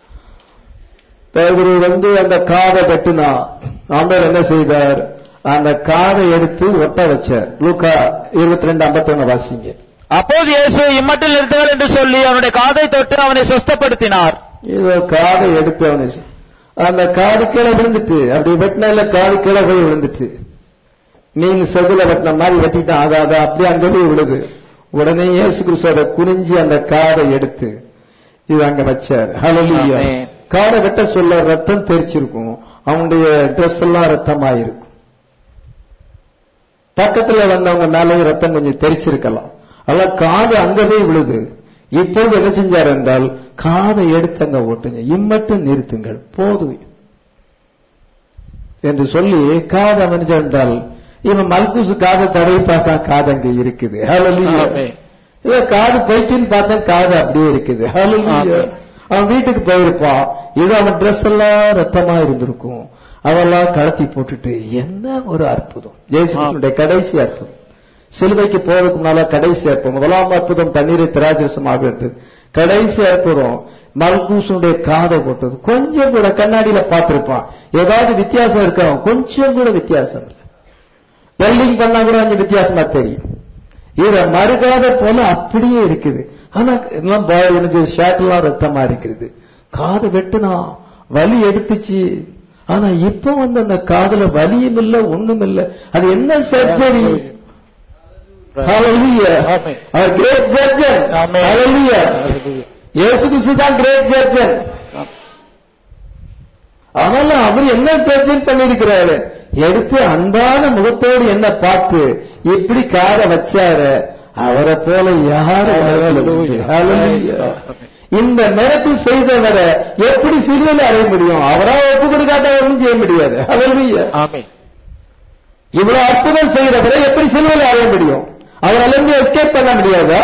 [SPEAKER 1] இவர் வந்து அந்த காதை வெட்டினா ஆண்டவர் என்ன செய்தார் அந்த காதை எடுத்து ஒட்ட வச்சார் லூக்கா இருபத்தி ரெண்டு ஐம்பத்தி வாசிங்க
[SPEAKER 2] அப்போது இயேசு இம்மட்டில் நிறுத்துங்கள் என்று சொல்லி அவனுடைய காதை தொட்டு அவனை சுஸ்தப்படுத்தினார்
[SPEAKER 1] இதோ காதை எடுத்து அவனை சொ- அந்த காது கீழே விழுந்துட்டு அப்படி வெட்டினால காது கீழே போய் விழுந்துட்டு மீன் செகுல வெட்டின மாதிரி வெட்டிட்டான் அதை அதை அப்படியே அங்கே போய் விழுது உடனே இயேசு கிறிஸ்து அதை குறிஞ்சி அந்த காதை எடுத்து இது அங்க வச்சார் ஹalleluya
[SPEAKER 2] ஆமென்.
[SPEAKER 1] காடை வெட்ட சொல்ல ரத்தம் தெரிச்சிருக்கும் அவனுடைய ட்ரெஸ் எல்லாம் ரத்தமாயிருக்கும் பக்கத்துல வந்தவங்க மேலேயும் ரத்தம் கொஞ்சம் தெரிச்சிருக்கலாம் அதெல்லாம் காது அங்கவே விழுது இப்பொழுது என்ன செஞ்சார் என்றால் காதை எடுத்தங்க ஓட்டுங்க இம்மட்டும் நிறுத்துங்கள் போதும் என்று சொல்லி காதை அவன் என்றால் இவன் மல்கூசு காதை தடவி பார்த்தா காது அங்க இருக்குது Hallelujah.
[SPEAKER 2] ஆமென்.
[SPEAKER 1] இவன் காது போயிட்டுன்னு பார்த்தா காது அப்படியே இருக்குது Hallelujah.
[SPEAKER 2] ஆமென்.
[SPEAKER 1] அவன் வீட்டுக்கு போயிருப்பான் இது அவன் Dress எல்லாம் ரத்தமா இருந்திருக்கும் அவெல்லாம் கழட்டி போட்டுட்டு என்ன ஒரு அற்புதம் ஜெயசுடைய கடைசி அற்புதம் சிலுவைக்கு போவதற்கு முன்னால கடைசி அற்புதம் முதலாம் அற்புதம் தண்ணீரை திராஜரசமாக இருந்தது கடைசி அற்புதம் மல்கூசனுடைய காதை போட்டது கொஞ்சம் கூட கண்ணாடியில பார்த்திருப்பான் ஏதாவது வித்தியாசம் இருக்கா கொஞ்சம் கூட வித்தியாசம் இல்லை வெல்டிங் பண்ணா கூட கொஞ்சம் வித்தியாசமா தெரியும் இத மறுகாத போல அப்படியே இருக்குது ஆனா எல்லாம் ஷர்ட் எல்லாம் ரத்தமா இருக்கிறது காது வெட்டுனா வலி எடுத்துச்சு ஆனா இப்ப வந்து அந்த காதுல வலியும் இல்ல ஒண்ணும் இல்ல அது என்ன surgery Hallelujah.
[SPEAKER 2] Amen.
[SPEAKER 1] Our great surgeon.
[SPEAKER 2] Amen.
[SPEAKER 1] Hallelujah.
[SPEAKER 2] Hallelujah.
[SPEAKER 1] இயேசு கிறிஸ்து தான் கிரேட் சர்ஜன் அதனால அவர் என்ன சர்ஜன் பண்ணிருக்கிறாரு எடுத்து அன்பான முகத்தோடு என்ன பார்த்து இப்படி கார வச்சாரு அவரை போல யாரு வரல. Hallelujah. இந்த நேரத்தை செய்தவரை எப்படி சிறுவையில் அடைய முடியும் அவரா ஒப்பு கொடுக்காத ஒன்றும் செய்ய முடியாது Hallelujah.
[SPEAKER 2] ஆமென்
[SPEAKER 1] இவ்வளவு அற்புதம் செய்யறவரை எப்படி சிலுவையில் அடைய முடியும் அவரால் இருந்து எஸ்கேப் பண்ண முடியாதா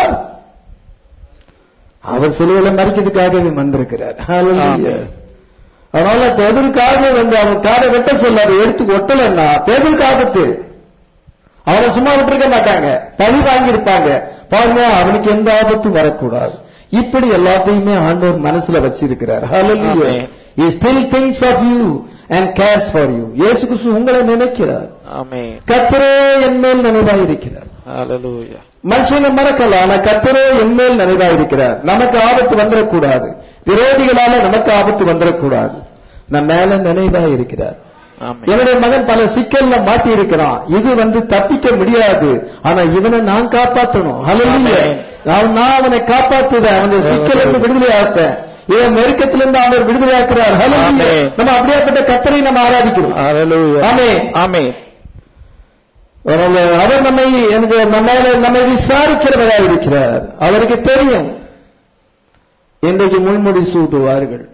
[SPEAKER 1] அவர் சிலுவையில் மறிக்கிறதுக்காகவே வந்திருக்கிறார் Hallelujah.
[SPEAKER 2] ஆமென்.
[SPEAKER 1] அதனால பேதலுக்காக வந்து அவன் காரை வெட்ட சொல்லாரு எடுத்து ஒட்டலன்னா பேதலுக்கு ஆபத்து அவனை சும்மா விட்டுருக்க மாட்டாங்க பழி வாங்கியிருப்பாங்க பாருங்க அவனுக்கு எந்த ஆபத்தும் வரக்கூடாது இப்படி எல்லாத்தையுமே ஆண்டவர் மனசுல வச்சிருக்கிறார் Hallelujah.
[SPEAKER 2] Amen.
[SPEAKER 1] He still thinks of you and cares for you. இயேசு கிறிஸ்து உங்களை நினைக்கிறார்
[SPEAKER 2] ஆமென்
[SPEAKER 1] கத்தரே என் மேல் நினைவாயிருக்கிறார்
[SPEAKER 2] ஹalleluya
[SPEAKER 1] மனுஷனை மறக்கலாம் ஆனா கத்தரே என் மேல் நினைவாயிருக்கிறார் நமக்கு ஆபத்து வந்துடக்கூடாது விரோதிகளால நமக்கு ஆபத்து வந்துடக்கூடாது நம்ம மேல நினைவாயிருக்கிறார்
[SPEAKER 2] ஆமென்
[SPEAKER 1] என்னுடைய மகன் பல சிக்கல்ல மாட்டி இருக்கிறான் இது வந்து தப்பிக்க முடியாது ஆனா இவனை நான் காப்பாற்றணும் ஹalleluya
[SPEAKER 2] ஆமென்.
[SPEAKER 1] நான் நான் அவனை காப்பாத்துவேன் அவனை சிக்கல் இருந்து விடுதலை ஆப்பேன் இவன் நெருக்கத்திலிருந்து அவர் விடுதலை ஆக்குறார் ஹalleluya
[SPEAKER 2] ஆமென்.
[SPEAKER 1] நம்ம அப்படியாப்பட்ட கத்தரை நம்ம ஆராதிக்கிறோம்
[SPEAKER 2] ஹalleluya
[SPEAKER 1] ஆமென்.
[SPEAKER 2] ஆமென்
[SPEAKER 1] அதனால அவர் நம்மை எனக்கு நம்மால நம்மை விசாரிக்கிறவராக இருக்கிறார் அவருக்கு தெரியும் இன்றைக்கு முள்முடி சூட்டுவார்கள்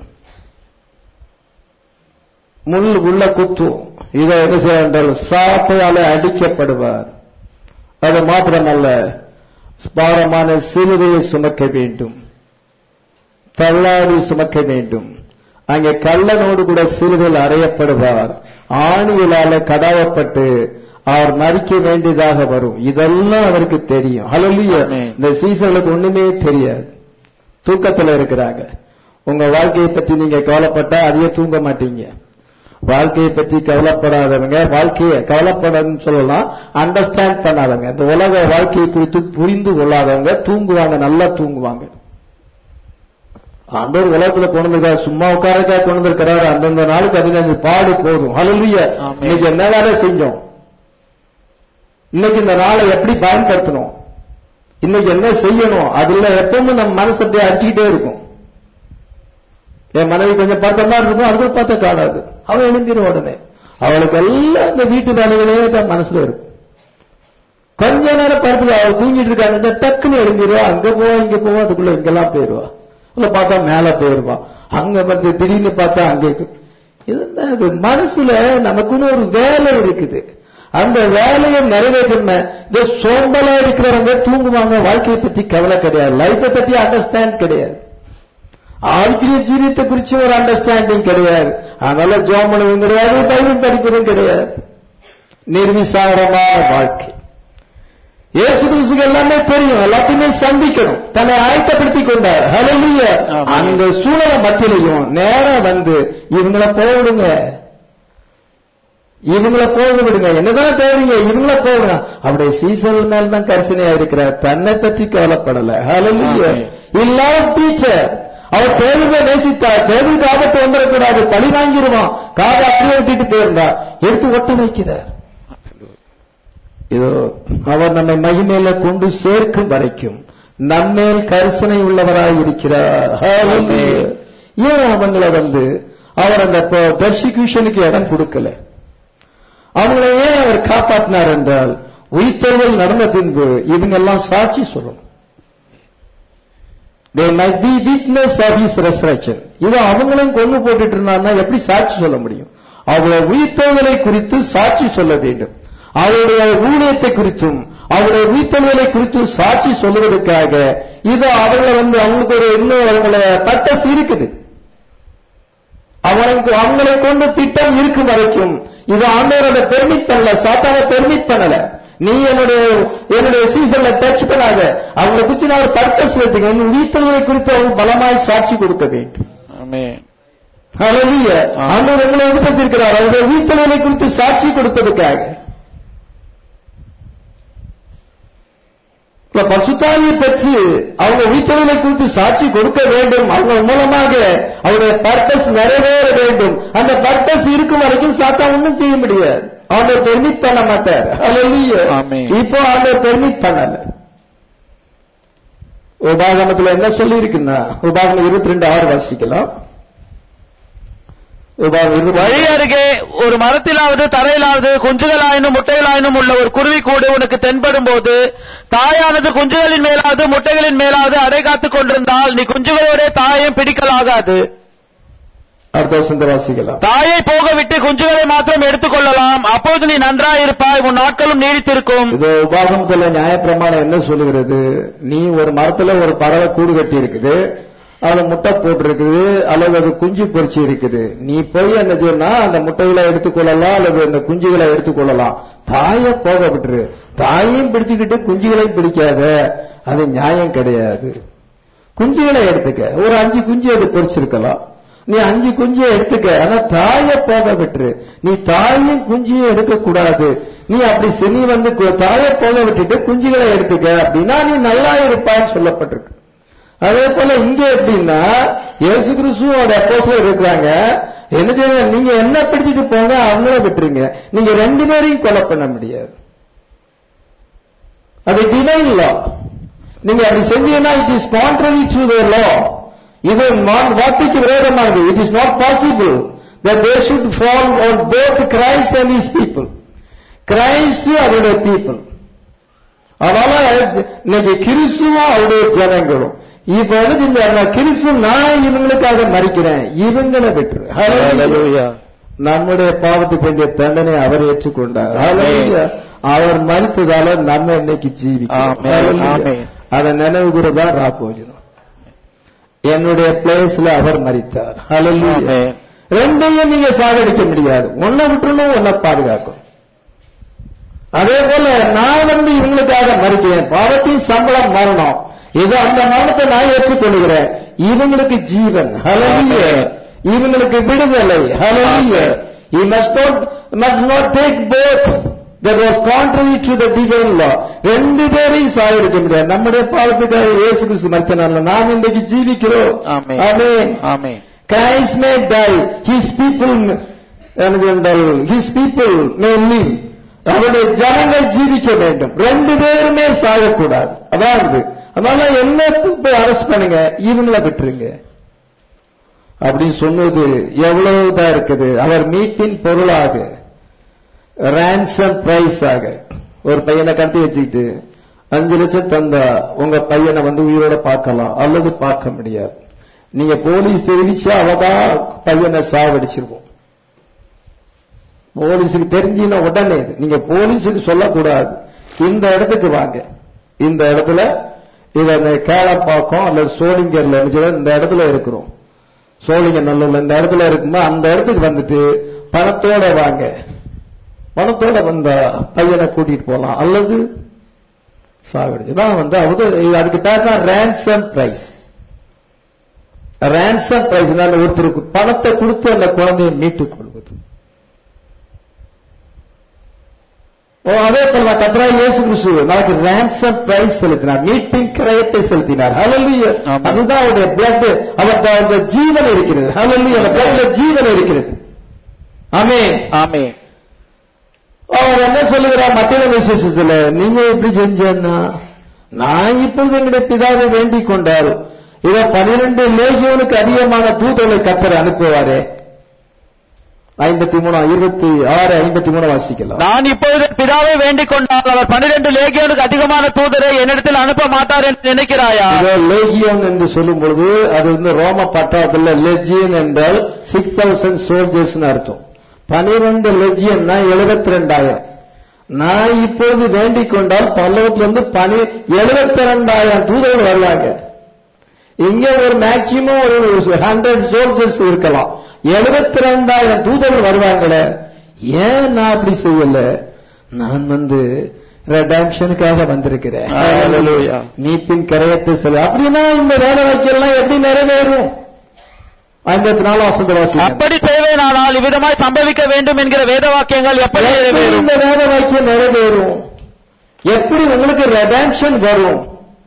[SPEAKER 1] முள் உள்ள குத்தும் இதை என்ன செய்ய என்றால் சாட்டையால அடிக்கப்படுவார் அது மாத்திரமல்ல பாரமான சிலுவையை சுமக்க வேண்டும் தள்ளாடி சுமக்க வேண்டும் அங்கே கள்ளனோடு கூட சிலுவையில் அறையப்படுவார் ஆணிகளால கடாவப்பட்டு அவர் மறிக்க வேண்டியதாக வரும் இதெல்லாம் அவருக்கு தெரியும் ஹalleluya
[SPEAKER 2] ஆமென்.
[SPEAKER 1] இந்த சீசர்களுக்கு ஒண்ணுமே தெரியாது தூக்கத்துல இருக்கிறாங்க உங்க வாழ்க்கையை பத்தி நீங்க கவலைப்பட்டா அதையே தூங்க மாட்டீங்க வாழ்க்கையை பத்தி கவலைப்படாதவங்க வாழ்க்கையை கவலைப்படன்னு சொல்லலாம் அண்டர்ஸ்டாண்ட் பண்ணாதவங்க இந்த உலக வாழ்க்கையை குறித்து புரிந்து கொள்ளாதவங்க தூங்குவாங்க நல்லா தூங்குவாங்க ஆண்டவர் உலகத்துல கொண்டு வந்திருக்காரு சும்மா உட்காரக்கா கொண்டு வந்திருக்கிறாரு அந்தந்த நாளுக்கு பதினஞ்சு பாடு போதும் ஹalleluya
[SPEAKER 2] ஆமென்.
[SPEAKER 1] இன்னைக்கு என்ன வேலை செஞ்சோம் இன்னைக்கு இந்த நாளை எப்படி பயன்படுத்தணும் இன்னைக்கு என்ன செய்யணும் அதுல எப்பவும் நம்ம மனசு அப்படியே அடிச்சுக்கிட்டே இருக்கும் என் மனைவி கொஞ்சம் படுத்த மாதிரி இருக்கும் அதுக்கு பார்த்தா காணாது அவன் எழுந்திரும் உடனே அவளுக்கு எல்லாம் இந்த வீட்டு வேலைகளே தான் மனசுல இருக்கும் கொஞ்ச நேரம் படுத்து அவ தூங்கிட்டு இருக்காங்க இந்த டக்குன்னு எழுந்திருவா அங்க போவா இங்க போவா அதுக்குள்ள இங்கெல்லாம் போயிருவா இல்ல பார்த்தா மேல போயிருவா அங்க வந்து திடீர்னு பார்த்தா அங்க இருக்கு. இது என்ன இது மனசுல நமக்குன்னு ஒரு வேலை இருக்குது அந்த வேலையை நிறைவேற்றணும் இந்த சோம்பலா இருக்கிறவங்க தூங்குவாங்க வாழ்க்கையை பத்தி கவலை கிடையாது லைஃபை பத்தி அண்டர்ஸ்டாண்ட் கிடையாது ஆழ்கிற ஜீவியத்தை குறிச்சு ஒரு அண்டர்ஸ்டாண்டிங் கிடையாது அதனால ஜோமனும் கிடையாது பைபிள் படிப்பதும் கிடையாது நிர்விசாரமான வாழ்க்கை இயேசு கிறிஸ்துக்கு எல்லாமே தெரியும் எல்லாத்தையுமே சந்திக்கணும் தன்னை ஆயத்தப்படுத்திக் கொண்டார் ஹalleluya
[SPEAKER 2] ஆமென்.
[SPEAKER 1] அந்த சூழல மத்தியிலையும் நேரா வந்து இவங்கள போவிடுங்க இவங்கள போக விடுங்க என்னதான் தேவைங்க இவங்கள போடுங்க அவருடைய சீசன் மேல் தான் கரிசனையா இருக்கிறார் தன்னை பற்றி கவலைப்படல ஹalleluya
[SPEAKER 2] ஆமென்.
[SPEAKER 1] இல்லா டீச்சர் அவர் தேவையை நேசித்தார் தேவைக்கு ஆபத்து வந்துடக்கூடாது பழி வாங்கிடுவான் காதை அப்படியே விட்டுட்டு போயிருந்தா எடுத்து ஒட்ட வைக்கிறார் இதோ அவர் நம்மை மகிமையில கொண்டு சேர்க்கும் வரைக்கும் நம்மேல் கரிசனை உள்ளவராய் இருக்கிறார் Hallelujah. ஏன் அவங்கள வந்து அவர் அந்த பெர்சிக்யூஷனுக்கு இடம் கொடுக்கல அவங்கள ஏன் அவர் காப்பாற்றினார் என்றால் உயிர்த்தெழுதல் நடந்த பின்பு இவங்க எல்லாம் சாட்சி சொல்லணும் they might be witness of his resurrection இவன் அவங்களும் கொண்டு போட்டுட்டு இருந்தான்னா எப்படி சாட்சி சொல்ல முடியும் அவருடைய உயிர்த்தெழுதலை குறித்து சாட்சி சொல்ல வேண்டும் அவருடைய ஊழியத்தை குறித்தும் அவருடைய உயிர்த்தெழுதலை குறித்தும் சாட்சி சொல்லுவதற்காக இது அவங்களை வந்து அவங்களுக்கு ஒரு இன்னும் அவங்கள பட்டஸ் இருக்குது அவனுக்கு அவங்களை கொண்டு திட்டம் இருக்கும் வரைக்கும் இது ஆண்டவரோட பெர்மிட் பண்ணல சாத்தான பெர்மிட் பண்ணல நீ என்னுடைய என்னுடைய சீசன்ல டச் பண்ணாத அவங்களை குறித்து நான் ஒரு பர்பஸ் வச்சுக்க உன் உயிர்த்தெழுதலை குறித்து அவங்க பலமாய் சாட்சி கொடுக்க வேண்டும்
[SPEAKER 2] ஆமென்
[SPEAKER 1] ஹalleluya ஆண்டவர் உங்களை உபதேசிக்கிறார் அவருடைய உயிர்த்தெழுதலை குறித்து சாட்சி கொடுப்பதற்காக இப்ப பசுத்தாவியை பெற்று அவங்க உயிர்த்தெழுதலை குறித்து சாட்சி கொடுக்க வேண்டும் அவங்க மூலமாக அவருடைய பர்பஸ் நிறைவேற வேண்டும் அந்த பர்பஸ் இருக்கும் வரைக்கும் சாத்தா ஒண்ணும் செய்ய முடியாது அவங்க பெர்மிட் பண்ண மாட்டார் ஹalleluya
[SPEAKER 2] ஆமென்.
[SPEAKER 1] இப்போ அவங்க பெர்மிட் பண்ணல உபாகமத்துல என்ன சொல்லி இருக்குன்னா உபாகமம் இருபத்தி ரெண்டு ஆறு வாசிக்கலாம் உபாகம் இருபத்தி
[SPEAKER 2] வழி அருகே ஒரு மரத்திலாவது தரையிலாவது குஞ்சுகளாயினும் முட்டைகளாயினும் உள்ள ஒரு குருவி கூடு உனக்கு தென்படும் போது தாயானது குஞ்சுகளின் மேலாவது முட்டைகளின் மேலாவது அடை காத்துக் கொண்டிருந்தால் நீ குஞ்சுகளோட தாயையும் பிடிக்கலாகாது
[SPEAKER 1] அடுத்த வசந்த வாசிக்கலாம்
[SPEAKER 2] தாயை போக விட்டு குஞ்சுகளை மாத்திரம் எடுத்துக்கொள்ளலாம் அப்போது நீ நன்றாயிருப்பாய் உன் நாட்களும் நீடித்திருக்கும்
[SPEAKER 1] இது உபாகமத்துல நியாயப்பிரமாணம் என்ன சொல்லுகிறது நீ ஒரு மரத்துல ஒரு பறவை கூடு கட்டி இருக்குது அதுல முட்டை போட்டிருக்குது அல்லது அது குஞ்சு பொறிச்சு இருக்குது நீ போய் என்ன செய்யணும்னா அந்த முட்டைகளை எடுத்துக்கொள்ளலாம் அல்லது அந்த குஞ்சுகளை எடுத்துக்கொள்ளலாம் தாயை போக விட்டுரு தாயையும் பிடிச்சுக்கிட்டு குஞ்சுகளையும் பிடிக்காத அது நியாயம் கிடையாது குஞ்சுகளை எடுத்துக்க ஒரு அஞ்சு குஞ்சு அது பொறிச்சிருக்கலாம் நீ அஞ்சு குஞ்சு எடுத்துக்க ஆனா தாயை போக விட்டுரு நீ தாயும் குஞ்சையும் எடுக்க கூடாது நீ அப்படி செ- நீ வந்து கு- தாயை போக விட்டுட்டு குஞ்சுகளை எடுத்துக்க அப்படின்னா நீ நல்லா இருப்பான்னு சொல்லப்பட்டிருக்கு அதே போல இங்க எப்படின்னா இயேசு கிறிஸ்துவோட அப்போஸ்தலர் இருக்கிறாங்க என்ன செய்ய நீங்க என்ன பிடிச்சிட்டு போங்க அவங்கள விட்டுருங்க நீங்க ரெண்டு பேரையும் கொலை பண்ண முடியாது அது டிவைன் லா நீங்க அப்படி செஞ்சீங்கன்னா it is contrary to the law இது மா- வார்த்தைக்கு விரோதமானது it is not possible that they should fall on both Christ and his people Christ அவருடைய பீப்புள் அதனால இன்னைக்கு கிறிஸ்துவும் அவருடைய ஜனங்களும் இப்ப வந்து செஞ்சாருன்னா கிறிஸ்து நான் இவங்களுக்காக மறிக்கிறேன் இவங்களை விட்டுரு Hallelujah. நம்முடைய பாவத்துக்கு வேண்டிய தண்டனை அவர் ஏற்றுக்கொண்டார் Hallelujah. அவர் மறித்ததால நம்ம இன்னைக்கு ஜீவிக்கிறோம்
[SPEAKER 2] ஆமென்.
[SPEAKER 1] Hallelujah.
[SPEAKER 2] ஆமென்.
[SPEAKER 1] அதை நினைவுகிறதா ராப்போஜனம் என்னுடைய பிளேஸ்ல அவர் மறித்தார் Hallelujah.
[SPEAKER 2] ஆமென்.
[SPEAKER 1] ரெண்டையும் நீங்க சாகடிக்க முடியாது ஒன்ன விட்டுணும் ஒன்ன பாதுகாக்கும் அதே போல நான் வந்து இவங்களுக்காக மறிக்கிறேன் பாவத்தின் சம்பளம் மரணம் இது அந்த மரணத்தை நான் ஏற்றுக்கொள்கிறேன் இவங்களுக்கு ஜீவன் ஹalleluya இவங்களுக்கு விடுதலை ஹalleluya he must not must not take both that was contrary to the divine law ரெண்டு பேரையும் சாகடிக்க முடியாது நம்முடைய பாவத்துக்காக இயேசு கிறிஸ்து மறித்தனால நாம் இன்றைக்கு ஜீவிக்கிறோம்
[SPEAKER 2] ஆமென்.
[SPEAKER 1] ஆமென்
[SPEAKER 2] ஆமென்
[SPEAKER 1] Christ may die, his people எனது என்றால் his people may live. அவருடைய ஜனங்கள் ஜீவிக்க வேண்டும் ரெண்டு பேருமே சாகக்கூடாது அதாவது அதனால என்ன போய் அரெஸ்ட் பண்ணுங்க இவங்களை விட்டுருங்க அப்படின்னு சொன்னது எவ்வளவுதான் இருக்குது அவர் மீட்பின் பொருளாக ransom பிரைஸ் ஆக ஒரு பையனை கட்டி வச்சுக்கிட்டு அஞ்சு லட்சம் தந்தா உங்க பையனை வந்து உயிரோட பார்க்கலாம் அல்லது பார்க்க முடியாது நீங்க போலீஸ் தெரிவிச்சா அவதான் பையனை சாவடிச்சிருவோம் போலீஸுக்கு தெரிஞ்சுன்னா உடனே இது. நீங்க போலீஸுக்கு சொல்லக்கூடாது இந்த இடத்துக்கு வாங்க இந்த இடத்துல இது அந்த கேளப்பாக்கம் அல்லது சோளிங்கர்ல இருந்துச்சு இந்த இடத்துல இருக்கிறோம் சோழிங்க நல்லூர்ல இந்த இடத்துல இருக்குமா அந்த இடத்துக்கு வந்துட்டு பணத்தோட வாங்க பணத்தோட வந்தா பையனை கூட்டிட்டு போலாம் அல்லது சாகடிச்சு தான் வந்து அவங்க அதுக்கு பேர் தான் ransom பிரைஸ் ransom பிரைஸ் ஒருத்தருக்கு பணத்தை கொடுத்து அந்த குழந்தையை மீட்டுக் கொள்வது ஓ அதே போல கத்ரா இயேசு கிறிஸ்து நமக்கு ransom பிரைஸ் செலுத்தினார் மீட்பின் கிரயத்தை செலுத்தினார் ஹalleluya
[SPEAKER 2] ஆமென்.
[SPEAKER 1] அதுதான் அவருடைய blood அவருக்கு அந்த ஜீவன் இருக்கிறது ஹalleluya அந்த bloodல ஜீவன் இருக்கிறது ஆமென்
[SPEAKER 2] ஆமென்
[SPEAKER 1] அவர் என்ன சொல்லுகிறார் மத்திய விசேஷத்துல நீங்க எப்படி செஞ்சேன்னா நான் இப்பொழுது எங்களுடைய பிதாவை வேண்டிக் கொண்டார் இதோ பனிரெண்டு லேகியோனுக்கு அதிகமான தூதர்களை கத்தர் அனுப்புவாரே ஐம்பத்தி மூணு இருபத்தி ஆறு ஐம்பத்தி மூணு வாசிக்கலாம்
[SPEAKER 2] நான் இப்பொழுது பிதாவை வேண்டிக் கொண்டால் அவர் பன்னிரண்டு லேகியோனுக்கு அதிகமான தூதரை என்னிடத்தில் அனுப்ப மாட்டார் என்று நினைக்கிறாயா
[SPEAKER 1] இதோ லேகியோன் என்று சொல்லும் பொழுது அது வந்து ரோம பட்டாளத்துல லெஜியன் என்றால் சிக்ஸ் தௌசண்ட் சோல்ஜர்ஸ் அர்த்தம் பனிரெண்டு லெஜியன்னா எழுபத்தி ரெண்டாயிரம் நான் இப்பொழுது வேண்டிக் கொண்டால் பல்லவத்துல இருந்து பனி எழுபத்தி ரெண்டாயிரம் தூதர்கள் வருவாங்க இங்க ஒரு மேக்சிமம் ஒரு ஹண்ட்ரட் சோல்ஜர்ஸ் இருக்கலாம் எழுபத்தி ரெண்டாயிரம் தூதர்கள் வருவாங்களே ஏன் நான் அப்படி செய்யல நான் வந்து ரெடாம்ஷனுக்காக வந்திருக்கிறேன்
[SPEAKER 2] Hallelujah.
[SPEAKER 1] நீப்பின் கரையத்தை செல்ல அப்படின்னா இந்த வேலை வாக்கியெல்லாம் எப்படி நிறைவேறும் ஐம்பத்தி நாலு வசந்த வாசி
[SPEAKER 2] அப்படி செய்வேனானால் இவ்விதமாய் சம்பவிக்க வேண்டும் என்கிற வேத வாக்கியங்கள் எப்படி
[SPEAKER 1] எப்படி
[SPEAKER 2] நிறைவேறும்
[SPEAKER 1] இந்த வேத வாக்கியம் நிறைவேறும் எப்படி உங்களுக்கு ரெடாம்ஷன் வரும்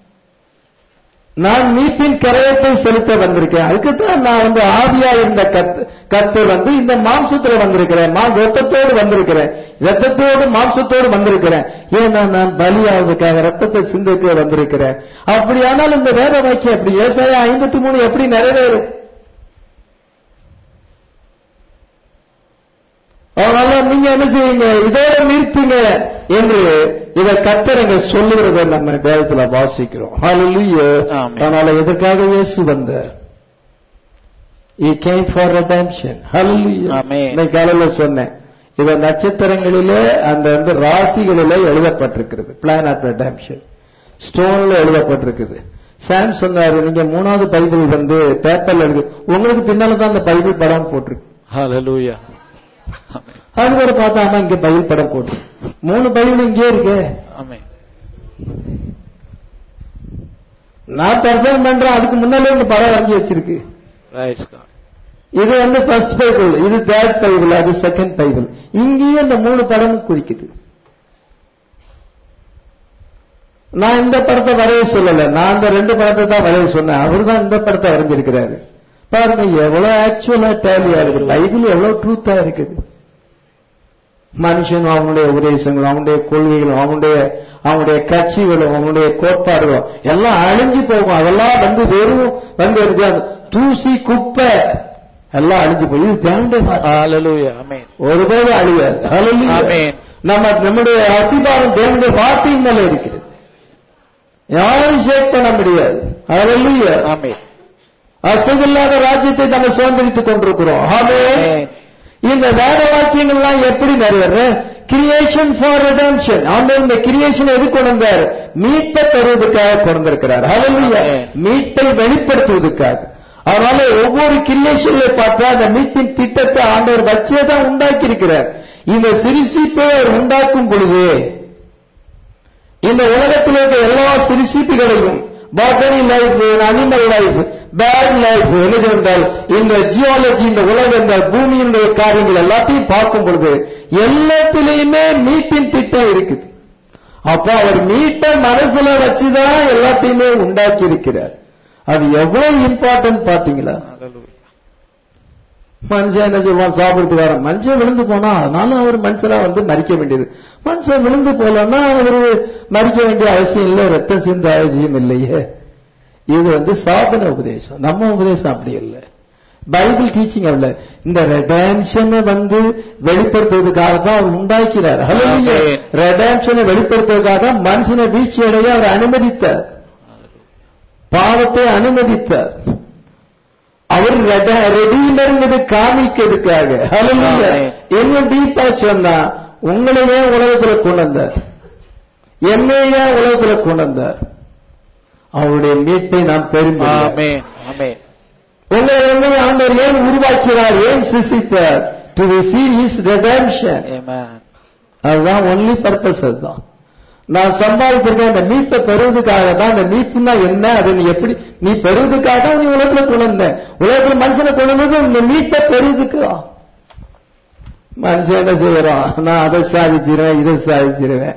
[SPEAKER 1] நான் மீட்பின் கரையத்தை செலுத்த வந்திருக்கேன் அதுக்குத்தான் நான் வந்து ஆவியா இருந்த கத்து கத்து வந்து இந்த மாம்சத்துல வந்திருக்கிறேன் மா ரத்தத்தோடு வந்திருக்கிறேன் ரத்தத்தோடு மாம்சத்தோடு வந்திருக்கிறேன் ஏன்னா நான் பலியாவதுக்காக ரத்தத்தை சிந்திக்க வந்திருக்கிறேன் அப்படியானால் இந்த வேத வாக்கியம் எப்படி ஏசாயா ஐம்பத்தி மூணு எப்படி நிறைவேறும் அதனால நீங்க என்ன செய்யுங்க இதோட நிறுத்துங்க என்று இதை கத்தரங்க சொல்லுகிறத நம்ம வேதத்துல வாசிக்கிறோம் Hallelujah.
[SPEAKER 2] ஆமென்.
[SPEAKER 1] அதனால எதற்காக இயேசு வந்தார் He came for redemption. Hallelujah.
[SPEAKER 2] ஆமென்.
[SPEAKER 1] இன்னைக்கு காலையில சொன்னேன் இத நட்சத்திரங்களிலே அந்த வந்து ராசிகளிலே எழுதப்பட்டிருக்கிறது பிளான் ஆஃப் ரெடம்ஷன் ஸ்டோன்ல எழுதப்பட்டிருக்குது சாம் சொன்னாரு நீங்க மூணாவது பைபிள் வந்து பேப்பர்ல இருக்கு உங்களுக்கு பின்னால தான் அந்த பைபிள் படம் போட்டிருக்கு
[SPEAKER 2] Hallelujah.
[SPEAKER 1] அது கூட பார்த்தா ஆமா இங்க பைபிள் படம் போட்டு மூணு பைபிள் இங்கே இருக்கு
[SPEAKER 2] Amen.
[SPEAKER 1] நான் தரிசனம் பண்றேன் அதுக்கு முன்னாலே இந்த படம் வரைஞ்சி வச்சிருக்கு
[SPEAKER 2] Praise God.
[SPEAKER 1] இது வந்து ஃபர்ஸ்ட் பைபிள் இது தேர்ட் பைபிள் அது செகண்ட் பைபிள் இங்கேயும் இந்த மூணு படமும் குறிக்குது நான் இந்த படத்தை வரைய சொல்லல நான் இந்த ரெண்டு படத்தை தான் வரைய சொன்னேன் அவர் தான் இந்த படத்தை வரைஞ்சிருக்கிறாரு பாருங்க எவ்வளவு ஆக்சுவலா டேலியா இருக்குது பைபிள் எவ்வளவு ட்ரூத்தா இருக்குது மனுஷன் அவனுடைய உபதேசங்களும் அவனுடைய கொள்கைகளும் அவனுடைய அவனுடைய கட்சிகளும் அவனுடைய கோட்பாடுகளும் எல்லாம் அழிஞ்சு போகும் அதெல்லாம் வந்து வெறும் வந்து இருக்கு அது தூசி குப்பை எல்லாம் அழிஞ்சு போய் இது தேவனுடைய வார்த்தை.
[SPEAKER 2] Hallelujah. Amen.
[SPEAKER 1] ஒருபோதும் அழியாது Hallelujah.
[SPEAKER 2] ஆமென்.
[SPEAKER 1] நம்ம நம்முடைய அசிபாரம் தேவனுடைய வார்த்தையின் மேல இருக்கிறது யாரும் ஷேக் பண்ண முடியாது Hallelujah.
[SPEAKER 2] Amen.
[SPEAKER 1] அசைவில்லாத ராஜ்யத்தை நம்ம சுதந்திரித்துக் கொண்டிருக்கிறோம் ஆமென்.
[SPEAKER 2] Amen.
[SPEAKER 1] இந்த வேத வாக்கியங்கள்லாம் எப்படி நிறைவேற கிரியேஷன் ஃபார் ரெடம்ஷன் ஆண்டவர் இந்த கிரியேஷன் எது கொண்டு வந்தார் மீட்பை பெறுவதற்காக கொண்டு வந்திருக்கிறார் Hallelujah.
[SPEAKER 2] Amen.
[SPEAKER 1] மீட்பை வெளிப்படுத்துவதற்காக அதனால ஒவ்வொரு கிரியேஷன்ல பார்த்தா அந்த மீட்பின் திட்டத்தை ஆண்டவர் வச்சே தான் உண்டாக்கி இருக்கிறார் இந்த சிறுசிப்பை அவர் உண்டாக்கும் பொழுது இந்த உலகத்தில் இருக்க எல்லா சிறுசிப்புகளையும் botany life animal life bird life என்ன என்றால் இந்த ஜியாலஜி இந்த உலக இந்த பூமியினுடைய காரியங்கள் எல்லாத்தையும் பார்க்கும் பொழுது எல்லாத்திலையுமே மீட்பின் திட்டம் இருக்குது அப்ப அவர் மீட்டை மனசுல வச்சுதான் எல்லாத்தையுமே உண்டாக்கி இருக்கிறார் அது எவ்வளவு இம்பார்ட்டன்ட் பாத்தீங்களா
[SPEAKER 2] Hallelujah.
[SPEAKER 1] மனுஷன் என்ன சொல்லுவான் சாப்பிட்டு வர மனுஷன் விழுந்து போனா அதனால அவர் மனுஷனா வந்து மறிக்க வேண்டியது மனுஷன் விழுந்து போலன்னா அவர் மறிக்க வேண்டிய அவசியம் இல்லை ரத்தம் சிந்த அவசியம் இல்லையே இது வந்து சாதன உபதேசம் நம்ம உபதேசம் அப்படி இல்லை பைபிள் டீச்சிங் அல்ல இந்த ரெடான்ஷனை வந்து வெளிப்படுத்துவதற்காக தான் அவர் உண்டாக்கிறார்
[SPEAKER 2] Amen.
[SPEAKER 1] ரெடான்ஷனை வெளிப்படுத்துவதற்காக மனுஷனை வீழ்ச்சி அடைய அவர் அனுமதித்தார் பாவத்தை அனுமதித்தார் அவர் ரெடீமர்ங்கிறது காமிக்கிறதுக்காக Hallelujah.
[SPEAKER 2] Amen.
[SPEAKER 1] இன்னும் டீப்பா சொன்னா உங்களையே உலகத்துல கொண்டு வந்தார் என்னையே உலகத்துல கொண்டு வந்தார் அவருடைய மீட்பை நாம் பெருமை
[SPEAKER 2] Amen. Amen.
[SPEAKER 1] உங்களை வந்து ஆண்டவர் ஏன் உருவாக்கினார் ஏன் சிசித்தார் to receive his redemption
[SPEAKER 2] Amen.
[SPEAKER 1] அதுதான் ஒன்லி பர்பஸ் அதுதான் நான் சம்பாதித்திருக்கேன் அந்த மீட்பை பெறுவதற்காக தான் அந்த மீட்புனா என்ன அது நீ எப்படி நீ பெறுவதற்காக தான் நீ உலகத்துல கொண்டு வந்த உலகத்துல மனுஷனை கொண்டு வந்தது இந்த மீட்பை பெறுவதற்கு மனுஷன் என்ன செய்யறான் நான் அதை சாதிச்சிருவேன் இதை சாதிச்சிருவேன்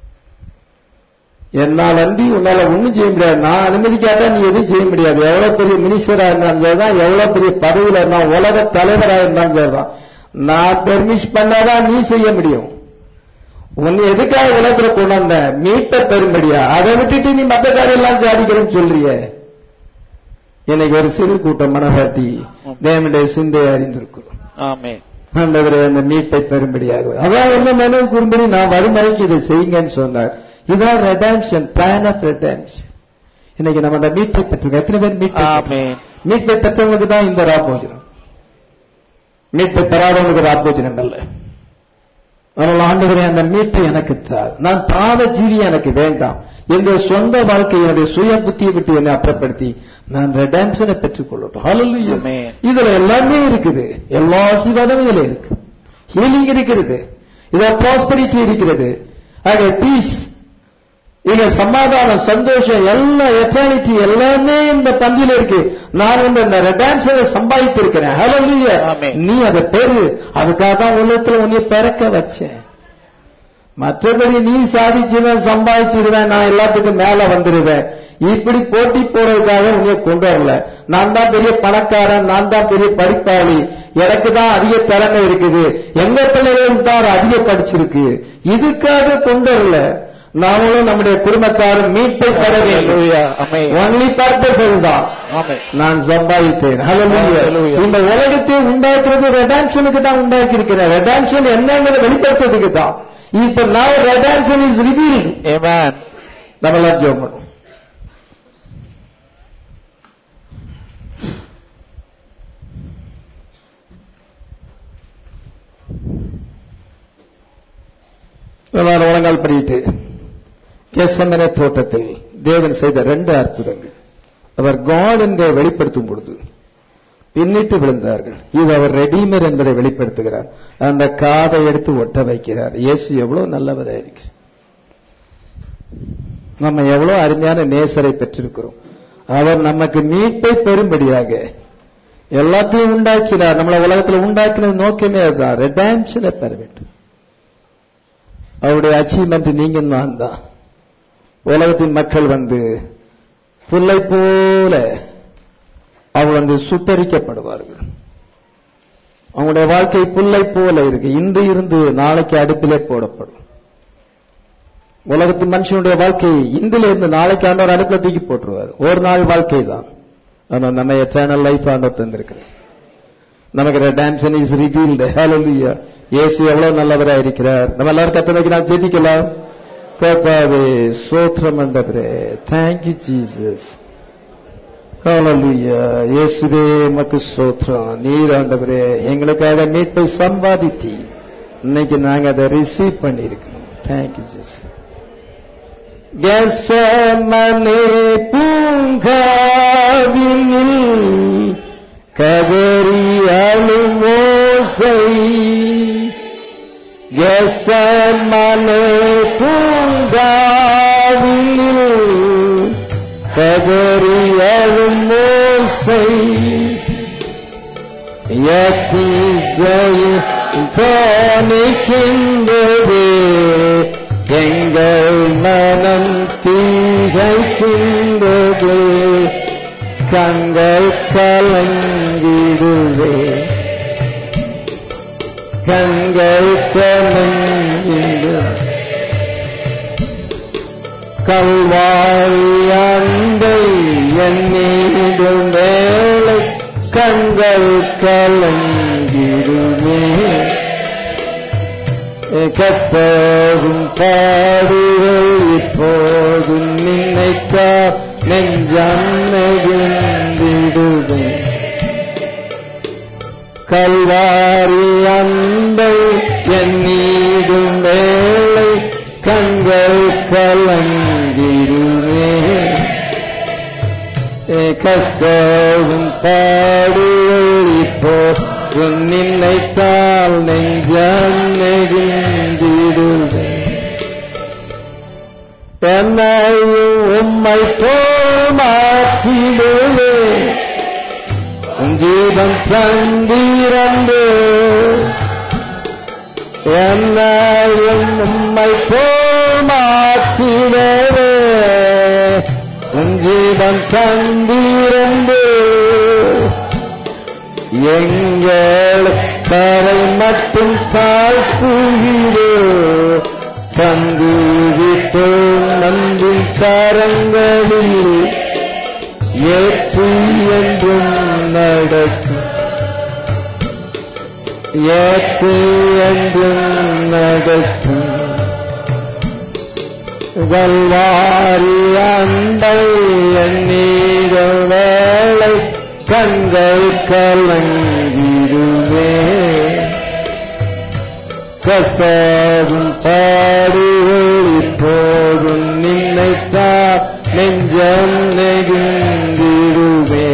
[SPEAKER 1] என்னால் அன்றி உன்னால ஒண்ணும் செய்ய முடியாது நான் அனுமதிக்காட்டா நீ எதுவும் செய்ய முடியாது எவ்வளவு பெரிய மினிஸ்டரா இருந்தாலும் சரிதான் எவ்வளவு பெரிய பதவியில இருந்தா உலக தலைவரா இருந்தாலும் சரிதான் நான் பெர்மிஷ் பண்ணாதான் நீ செய்ய முடியும் உன்னை எதுக்காக உலகத்துல கொண்டு வந்த மீட்பை பெரும்படியா அதை விட்டுட்டு நீ மத்த காரியம் எல்லாம் சாதிக்கிறேன்னு சொல்றிய இன்னைக்கு ஒரு சிறு கூட்டம் மனசாட்டி தேவனுடைய சிந்தையை அறிந்திருக்கிறோம்
[SPEAKER 2] Amen.
[SPEAKER 1] ஆண்டவரே அந்த மீட்பை பெறும்படியாக அதான் என்ன நினைவு கூறும்படி நான் வறுமைக்கு இதை செய்யுங்கன்னு சொன்னார் இதான் ரெடாம்ஷன் பிளான் ஆஃப் ரெடாம்ஷன் இன்னைக்கு நம்ம அந்த மீட்பை பெற்றிருக்கோம் எத்தனை பேர் மீட்பை
[SPEAKER 2] ஆமென்.
[SPEAKER 1] மீட்பை பெற்றவங்களுக்கு தான் இந்த ராபோஜனம் மீட்பை பெறாதவங்களுக்கு ராபோஜனம் அல்ல அதனால் ஆண்டவரே அந்த மீட்பை எனக்கு தார் நான் பாவ ஜீவி எனக்கு வேண்டாம் என்னுடைய சொந்த வாழ்க்கை என்னுடைய சுய புத்தியை விட்டு என்னை அப்புறப்படுத்தி நான் ரெடான்ஷனை பெற்றுக் கொள்ளட்டும் Hallelujah.
[SPEAKER 2] Amen.
[SPEAKER 1] இதுல எல்லாமே இருக்குது எல்லா ஆசீர்வாதமும் இதுல இருக்கு ஹீலிங் இருக்கிறது இதுல ப்ராஸ்பரிட்டி இருக்கிறது ஆக பீஸ் இங்க சமாதானம் சந்தோஷம் எல்லாம் எட்டர்னிட்டி எல்லாமே இந்த பந்தியில இருக்கு நான் வந்து இந்த ரெடான்ஷனை சம்பாதித்திருக்கிறேன் Hallelujah.
[SPEAKER 2] Amen.
[SPEAKER 1] நீ அதை பெரு அதுக்காக தான் உலகத்துல உன்னை பிறக்க வச்சேன் மற்றபடி நீ சாதிச்சுவேன் சம்பாதிச்சிருவேன் நான் எல்லாத்துக்கும் மேல வந்துருவேன் இப்படி போட்டி போறதுக்காக உன்னை கொண்டு வரல நான் தான் பெரிய பணக்காரன் நான் தான் பெரிய படிப்பாளி எனக்கு தான் அதிக திறமை இருக்குது எங்க பிள்ளைகளும் தான் அதிக படிச்சிருக்கு இதுக்காக கொண்டு வரல நாமளும் நம்முடைய குடும்பத்தாரும் மீட்பை பெற வேண்டும்
[SPEAKER 2] Hallelujah. Amen.
[SPEAKER 1] ஒன்லி பர்பஸ் அதுதான்
[SPEAKER 2] ஆமென்.
[SPEAKER 1] நான் சம்பாதித்தேன் Hallelujah.
[SPEAKER 2] Hallelujah.
[SPEAKER 1] இந்த உலகத்தை உண்டாக்குறது ரெடான்ஷனுக்கு தான் உண்டாக்கி இருக்கிறேன் ரெடான்ஷன் என்னங்கிறத வெளிப்படுத்துறதுக்கு தான் இப்ப now redemption is revealed
[SPEAKER 2] Amen.
[SPEAKER 1] நம்ம எல்லாம் ஜெபம் பண்ணுவோம் எல்லாரும் உலகால் படிட்டு கெசமன தோட்டத்தில் தேவன் செய்த ரெண்டு அற்புதங்கள் அவர் காட் என்பதை வெளிப்படுத்தும் பொழுது பின்னிட்டு விழுந்தார்கள் இது அவர் ரெடீமர் என்பதை வெளிப்படுத்துகிறார் அந்த காதை எடுத்து ஒட்ட வைக்கிறார் இயேசு எவ்வளவு நல்லவரா இருக்கு நம்ம எவ்வளவு அருமையான நேசரை பெற்றிருக்கிறோம் அவர் நமக்கு மீட்பை பெறும்படியாக எல்லாத்தையும் உண்டாக்கினார் நம்மளை உலகத்துல உண்டாக்கினது நோக்கமே அதுதான் ரெடாம்ஷனை பெற வேண்டும் அவருடைய அச்சீவ்மெண்ட் நீங்க நான் தான் உலகத்தின் மக்கள் வந்து புல்லை போல அவள் வந்து சுட்டரிக்கப்படுவார்கள் அவங்களுடைய வாழ்க்கை புல்லை போல இருக்கு இன்று இருந்து நாளைக்கு அடுப்பிலே போடப்படும் உலகத்து மனுஷனுடைய வாழ்க்கை இன்றில இருந்து நாளைக்கு ஆண்டவர் அடுப்புல தூக்கி போட்டுருவார் ஒரு நாள் வாழ்க்கை தான் ஆனா நம்ம எட்டர்னல் லைஃப் ஆண்டவர் தந்திருக்கிறேன் நமக்கு ரெடாம்ஷன் இஸ் ரிவீல்டு ஹalleluya இயேசு எவ்வளவு நல்லவரா இருக்கிறார் நம்ம எல்லாரும் கத்தனைக்கு நான் ஜெபிக்கலாம் கர்த்தாவே சோத்ரம் ஆண்டவரே thank you jesus ஹalleluya இயேசுவே மக்கு சோத்ரம் நீர் ஆண்டவரே எங்களுக்காக மீட்பை சம்பாதித்தி இன்னைக்கு நாங்க அதை ரிசீவ் பண்ணியிருக்கோம் thank you jesus கெசமனே பூங்காவினில் கதறி அழுமோசை கெசமனே பூங்காவினில் கதறி அழுமோசை யத்திசையில் தோணிக்கின்றது எங்கள் மனம் தீகைக்கின்றது கண்கள் கலங்கிடுவே கண்கள் கலங்கிடுவே கல்வாரி அண்டை எண்ணிடும் வேலை கண்கள் கலங்கிடுமே கத்தரும் பாடுகள் இப்போதும் நினைத்தா நெஞ்சன்னைகின்றிடுவே கல்வாரி அண்டை எண்ணீடும் வேலை கண்கள் கலங்கிடுவே கத்தரும் பாடுகள் இப்போ நினைத்தால் நெஞ்சம் நெகிழ்ந்திடுவே என்னையும் உம்மை போல் மாற்றிடுவே ஜீவன் தந்திரந்து என்னையும் உம்மை போல் மாற்றிடவே ஜீவன் தந்திரந்து எங்கள் தரை மட்டும் தாழ்த்துகிறோ தந்து விட்டோ நம்பின் சாரங்களில் ஏற்றி என்றும் நடக்கும் காற்று என்றும் நடத்தும் வல்வாரி அண்டை எண்ணீர வேளை கண்கள் கலங்கிடுமே கத்தாவும் பாடுகள் இப்போதும் நின்னைத்தா நெஞ்சம் நெகிழ்ந்திடுமே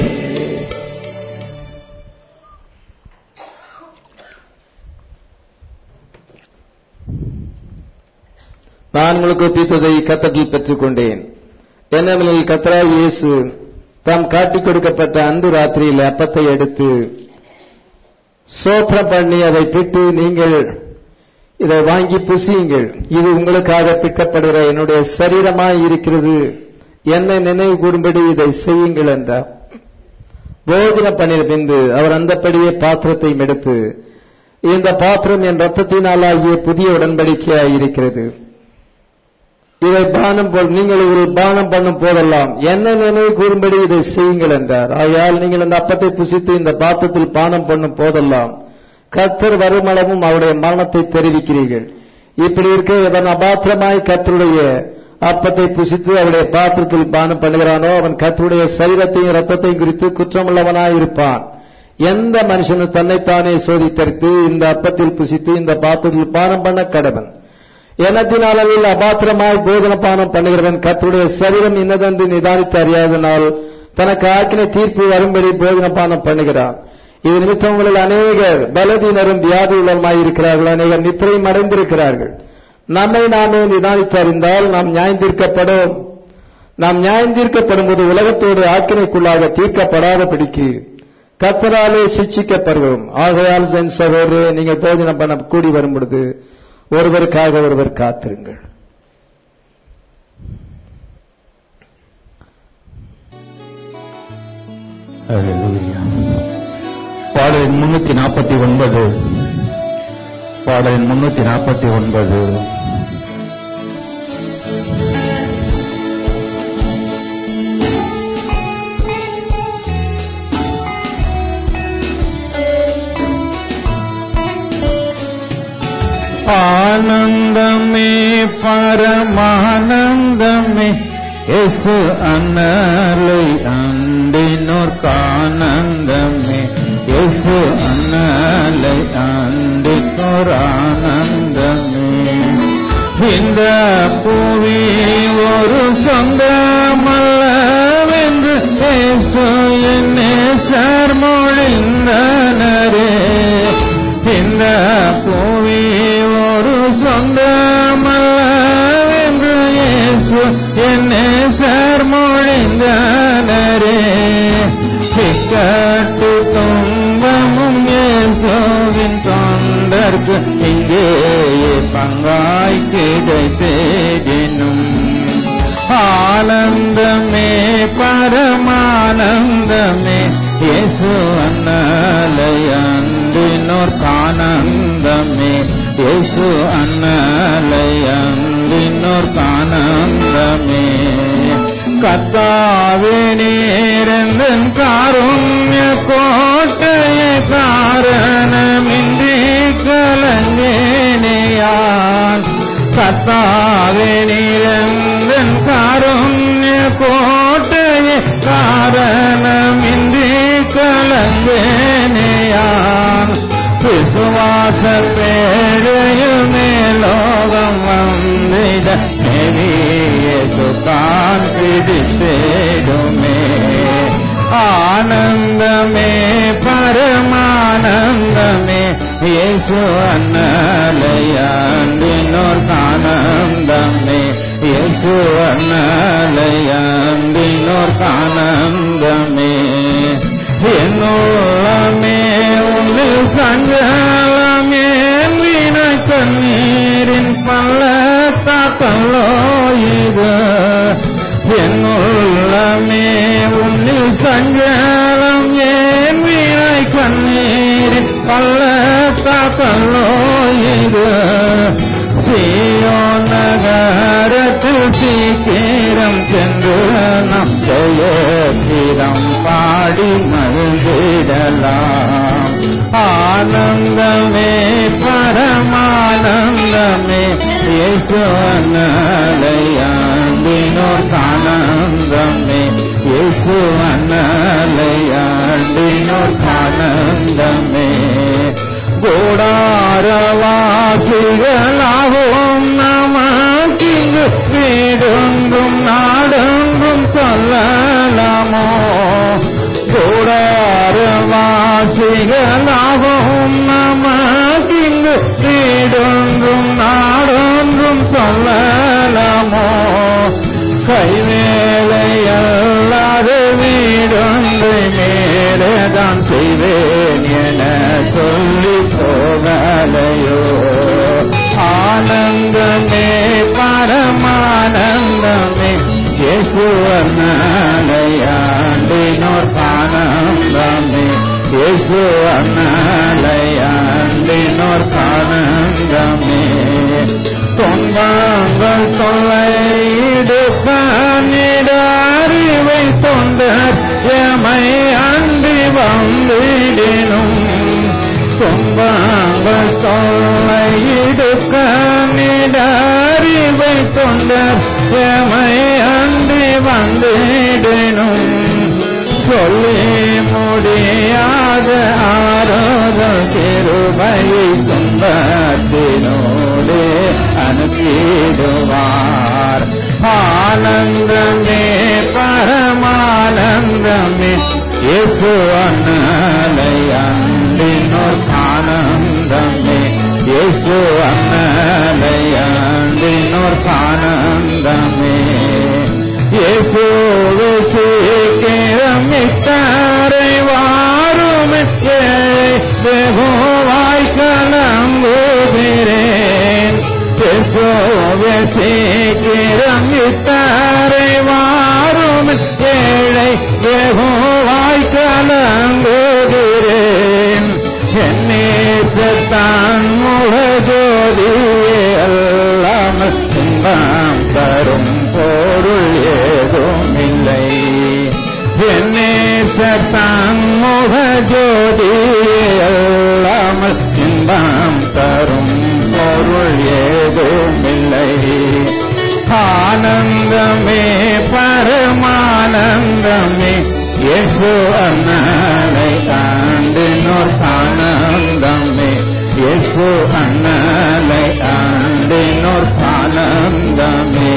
[SPEAKER 1] நான் உங்களுக்கு ஒப்பித்ததை கத்தத்தில் பெற்றுக் கொண்டேன் என்னவெனில் கத்தராய் இயேசு தாம் காட்டிக் கொடுக்கப்பட்ட அன்று ராத்திரியில் அப்பத்தை எடுத்து சோத்திரம் பண்ணி அதை பிட்டு நீங்கள் இதை வாங்கி புசியுங்கள் இது உங்களுக்காக பிற்கப்படுகிற என்னுடைய சரீரமாய் இருக்கிறது என்னை நினைவு கூறும்படி இதை செய்யுங்கள் என்றார் போஜனம் பண்ணின பின்பு அவர் அந்தப்படியே பாத்திரத்தையும் எடுத்து இந்த பாத்திரம் என் ரத்தத்தினாலாகிய புதிய உடன்படிக்கையாய் இருக்கிறது இதை பானம் போல் நீங்கள் ஒரு பானம் பண்ணும் போதெல்லாம் என்ன நினைவு கூறும்படி இதை செய்யுங்கள் என்றார் ஆகையால் நீங்கள் இந்த அப்பத்தை புசித்து இந்த பாத்திரத்தில் பானம் பண்ணும் போதெல்லாம் கத்தர் வருமளவும் அவருடைய மரணத்தை தெரிவிக்கிறீர்கள் இப்படி இருக்க இவன் அபாத்திரமாய் கத்தருடைய அப்பத்தை புசித்து அவருடைய பாத்திரத்தில் பானம் பண்ணுகிறானோ அவன் கத்தருடைய சரீரத்தையும் ரத்தத்தையும் குறித்து குற்றமுள்ளவனாய் இருப்பான் எந்த மனுஷனும் தன்னைத்தானே சோதித்தற்கு இந்த அப்பத்தில் புசித்து இந்த பாத்திரத்தில் பானம் பண்ண கடவன் எண்ணத்தின் அளவில் அபாத்திரமாய் போதன பானம் பண்ணுகிறவன் கத்தருடைய சரீரம் இன்னதென்று நிதானித்து அறியாதனால் தனக்கு ஆக்கின தீர்ப்பு வரும்படி போதன பானம் பண்ணுகிறான் இது நிமித்தம் உங்களில் அநேகர் பலவீனரும் வியாதியுள்ளமாய் இருக்கிறார்கள் அநேகர் நித்திரையும் அடைந்திருக்கிறார்கள் நம்மை நாமே நிதானித்து அறிந்தால் நாம் நியாயந்தீர்க்கப்படும் நாம் நியாயந்தீர்க்கப்படும் போது உலகத்தோடு ஆக்கினைக்குள்ளாக தீர்க்கப்படாதபடிக்கு கத்தராலே சிக்ஷிக்கப்படுவோம் ஆகையால் சென் சகோதரே நீங்கள் போஜனம் பண்ண கூடி வரும் பொழுது ஒருவருக்காக ஒருவர் காத்திருங்கள்
[SPEAKER 3] பாடலின் முன்னூத்தி நாற்பத்தி ஒன்பது பாடலின் முன்னூத்தி நாற்பத்தி ஒன்பது ஆனந்தமே பரமானந்தமே எசு அன்னலை அண்டினோர்க்கு ஆனந்தமே எசு அன்னலை அண்டினோர் ஆனந்தமே இந்த புவி ஒரு சொந்தமல்லவென்று ஏசு என்னே சர்மொழிந்தனரே இந்த புவி ஒரு சொந்தமல்லவென்று இயேசு என்னை சர்மொழிந்தனரே சிக்கட்டு துன்பமும் இயேசுவின் தொண்டர்க்கு இங்கேயே பங்காய் கிடைத்தேனும் ஆனந்தமே பரமானந்தமே இயேசு அன்னலையந்தினோர் ஆனந்தமே இயேசு அன்னலையந்தினோர் ஆனந்தமே கத்தாவே நீரந்தன் காருண்ய கோட்டையை காரணமின்றி கலங்கேனையான் கத்தாவே நீரந்தன் காருண்ய கோட்டையை காரணமின்றி கலங்கேனையான் விசுவாச பேழையில் மேலோகம் வந்திட செவிய சுகான் பிடித்தேடுமே ஆனந்தமே பரமானந்தமே இயேசு அன்னலையாண்டினோர் ஆனந்தமே இயேசு அன்னலையாண்டினோர் ஆனந்தமே என்னுள்ளமே உன்னில் சஞ்சலமே வீண கண்ணீரின் பள்ளத்தாக்கல்லோ இது என்னுள்ளமே உன்னில் சஞ்சலம் ஏன் வீணை கண்ணீரின் பள்ளத்தாக்கல்லோ இது சீயோ நகரத்தில் சீக்கிரம் சென்று நம் ஜெயத்திரம் பாடி மகிழ்ந்திடலாம் ஆனந்தமே அண்ணலையாண்டினோர் ஆனந்தமே இயேசு அண்ணலையாண்டினோர் ஆனந்தமே கூடாரவாசிகளாகவும் நமக்கிங்கு வீடெங்கும் நாடெங்கும் சொல்லலாமோ கூடாரவாசிகளாகவும் நமக்கிங்கு வீடொன்றும் நாடொன்றும் சொல்லலாமோ கைவேலை அல்லாத வீடொன்றை மேலேதான் செய்வேன் என சொல்லி போகலையோ ஆனந்தமே பரமானந்தமே இயேசுவனாலயாண்டினோர் ஆனந்தமே இயேசுவனாலயாண்டினோர் ஆனந்தமே தொண்டாங்கள் தொல்லையிடு பணிடாரிவை தொண்டர் எமை அண்டி வந்திடினும் தொம்பாங்கள் தொல்லையிடு கணிடாரிவை தொண்டர் எமை அண்டி வந்திடினும் சொல்லி முடியாத ஆரோதல் திருபையை துன்பத்தினோடு அனுப்பிடுவார் ஆனந்தமே பரமானந்தமே இயேசு அண்ணலையாண்டினோர் ஆனந்தமே இயேசு அண்ணலையாண்டினோர் ஆனந்தமே இயேசுவே சீக்கிரம் இத்தாரை வாரும் தேவாய் கலங்குகிறேன் இயேசுவே சீக்கிரம் இத்தாரை வாரும் ஏழை தேவாய் கலங்குகிறேன் என்னே சத்தான் முகஜோதியே அல்லாமல் துன்பம் தரும் பொருள் ஏதும் இல்லை என்னே சத்தான் முகஜோதி அல்லாமல் இன்பம் தரும் பொருள் ஏதும் இல்லை ஆனந்தமே பரமானந்தமே இயேசு அண்ணலை ஆண்டினோர் ஆனந்தமே இயேசு அண்ணலை ஆண்டினோர் ஆனந்தமே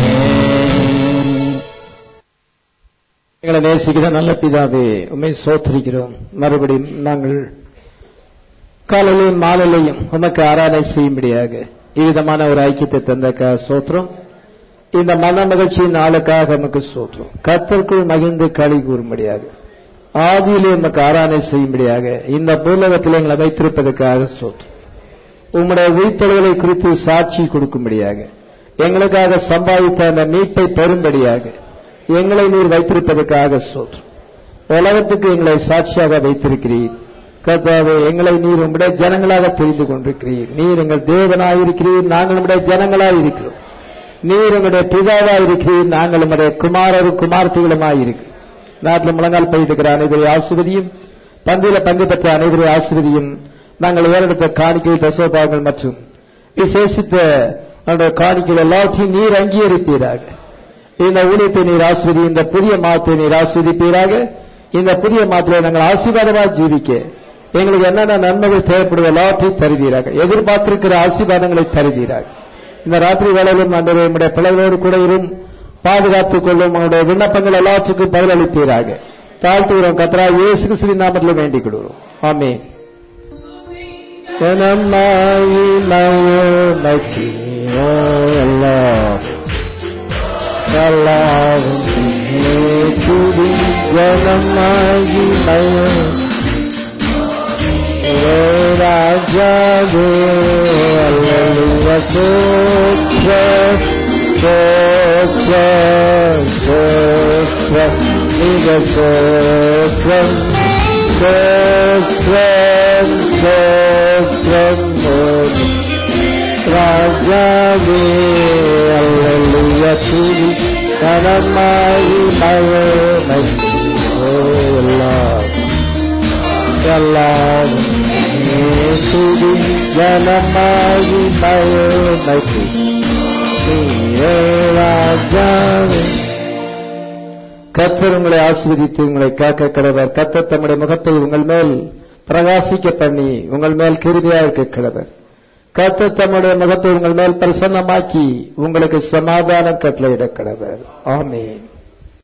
[SPEAKER 1] எங்களை நேசிக்கிற நல்ல பிதாவே உண்மை சோத்தரிக்கிறோம் மறுபடியும் நாங்கள் காலையிலையும் மாலையிலையும் உமக்கு ஆராதனை செய்யும்படியாக இவ்விதமான ஒரு ஐக்கியத்தை தந்த சோத்திரம் இந்த மன மகிழ்ச்சியின் நாளுக்காக நமக்கு சோத்திரம் கத்தருக்குள் மகிழ்ந்து களி கூறும்படியாக ஆதியிலே நமக்கு ஆராதனை செய்யும்படியாக இந்த பூலகத்தில் எங்களை வைத்திருப்பதற்காக சோத்திரம் உம்முடைய உயிர்த்தொழிலை குறித்து சாட்சி கொடுக்கும்படியாக எங்களுக்காக சம்பாதித்த அந்த மீட்பை பெறும்படியாக எங்களை நீர் வைத்திருப்பதற்காக சோத்திரம் உலகத்துக்கு எங்களை சாட்சியாக வைத்திருக்கிறீர் கர்த்தாவே எங்களை நீர் உம்முடைய ஜனங்களாக தெரிந்து கொண்டிருக்கிறீர் நீர் எங்கள் தேவனாயிருக்கிறீர் நாங்கள் உம்முடைய ஜனங்களாயிருக்கிறோம் நீர் எங்களுடைய பிதாவாயிருக்கிறீர் நாங்கள் உம்முடைய குமாரரும் குமார்த்திகளுமாயிருக்கிறோம் நாட்டில் முழங்கால் போயிட்டு அனைவரை ஆசிர்வதியும் பந்தில பங்கு பெற்ற அனைவரை ஆசிர்வதியும் நாங்கள் ஏறெடுத்த காணிக்கை தசோபாகங்கள் மற்றும் விசேஷித்த நம்முடைய காணிக்கைகள் எல்லாத்தையும் நீர் அங்கீகரிப்பீராக இந்த ஊழியத்தை நீர் ஆஸ்வதி இந்த புதிய மாதத்தை நீர் ஆஸ்வதிப்பீராக இந்த புதிய மாதத்தை நாங்கள் ஆசீர்வாதமாக ஜீவிக்க எங்களுக்கு என்னென்ன நன்மைகள் தேவைப்படுவது எல்லாத்தையும் தருவீராக எதிர்பார்த்திருக்கிற ஆசீர்வாதங்களை தருவீராக இந்த ராத்திரி வேளையிலும் அந்த நம்முடைய பிள்ளைகளோடு கூட இரும் பாதுகாத்துக் கொள்ளும் உங்களுடைய விண்ணப்பங்கள் எல்லாத்துக்கும் பதிலளிப்பீராக தாழ்த்துகிறோம் கத்ரா இயேசு கிறிஸ்துவின் நாமத்தில் வேண்டிக் கொள்கிறோம் ஆமே ஜனமாகி ராஜாவே அல்ல சோற்ற சோற்ற சோற்ற மிக சோற்றம் சோற்றம் சோற்றம் ராஜாவே அல்ல துதி கனமாகி மயமை எல்லாம் எல்லாரும் துதி ஜனமாகி மயமை ராஜாவே கத்தர் உங்களை ஆசீர்வதித்து உங்களை காக்க கடவர் கத்தர் தம்முடைய முகத்தை உங்கள் மேல் பிரகாசிக்க பண்ணி உங்கள் மேல் கிருபியா இருக்க கடவர் கத்தர் தம்முடைய முகத்தை உங்கள் மேல் பிரசன்னமாக்கி உங்களுக்கு சமாதானம் கட்டளையிட கடவர் ஆமென்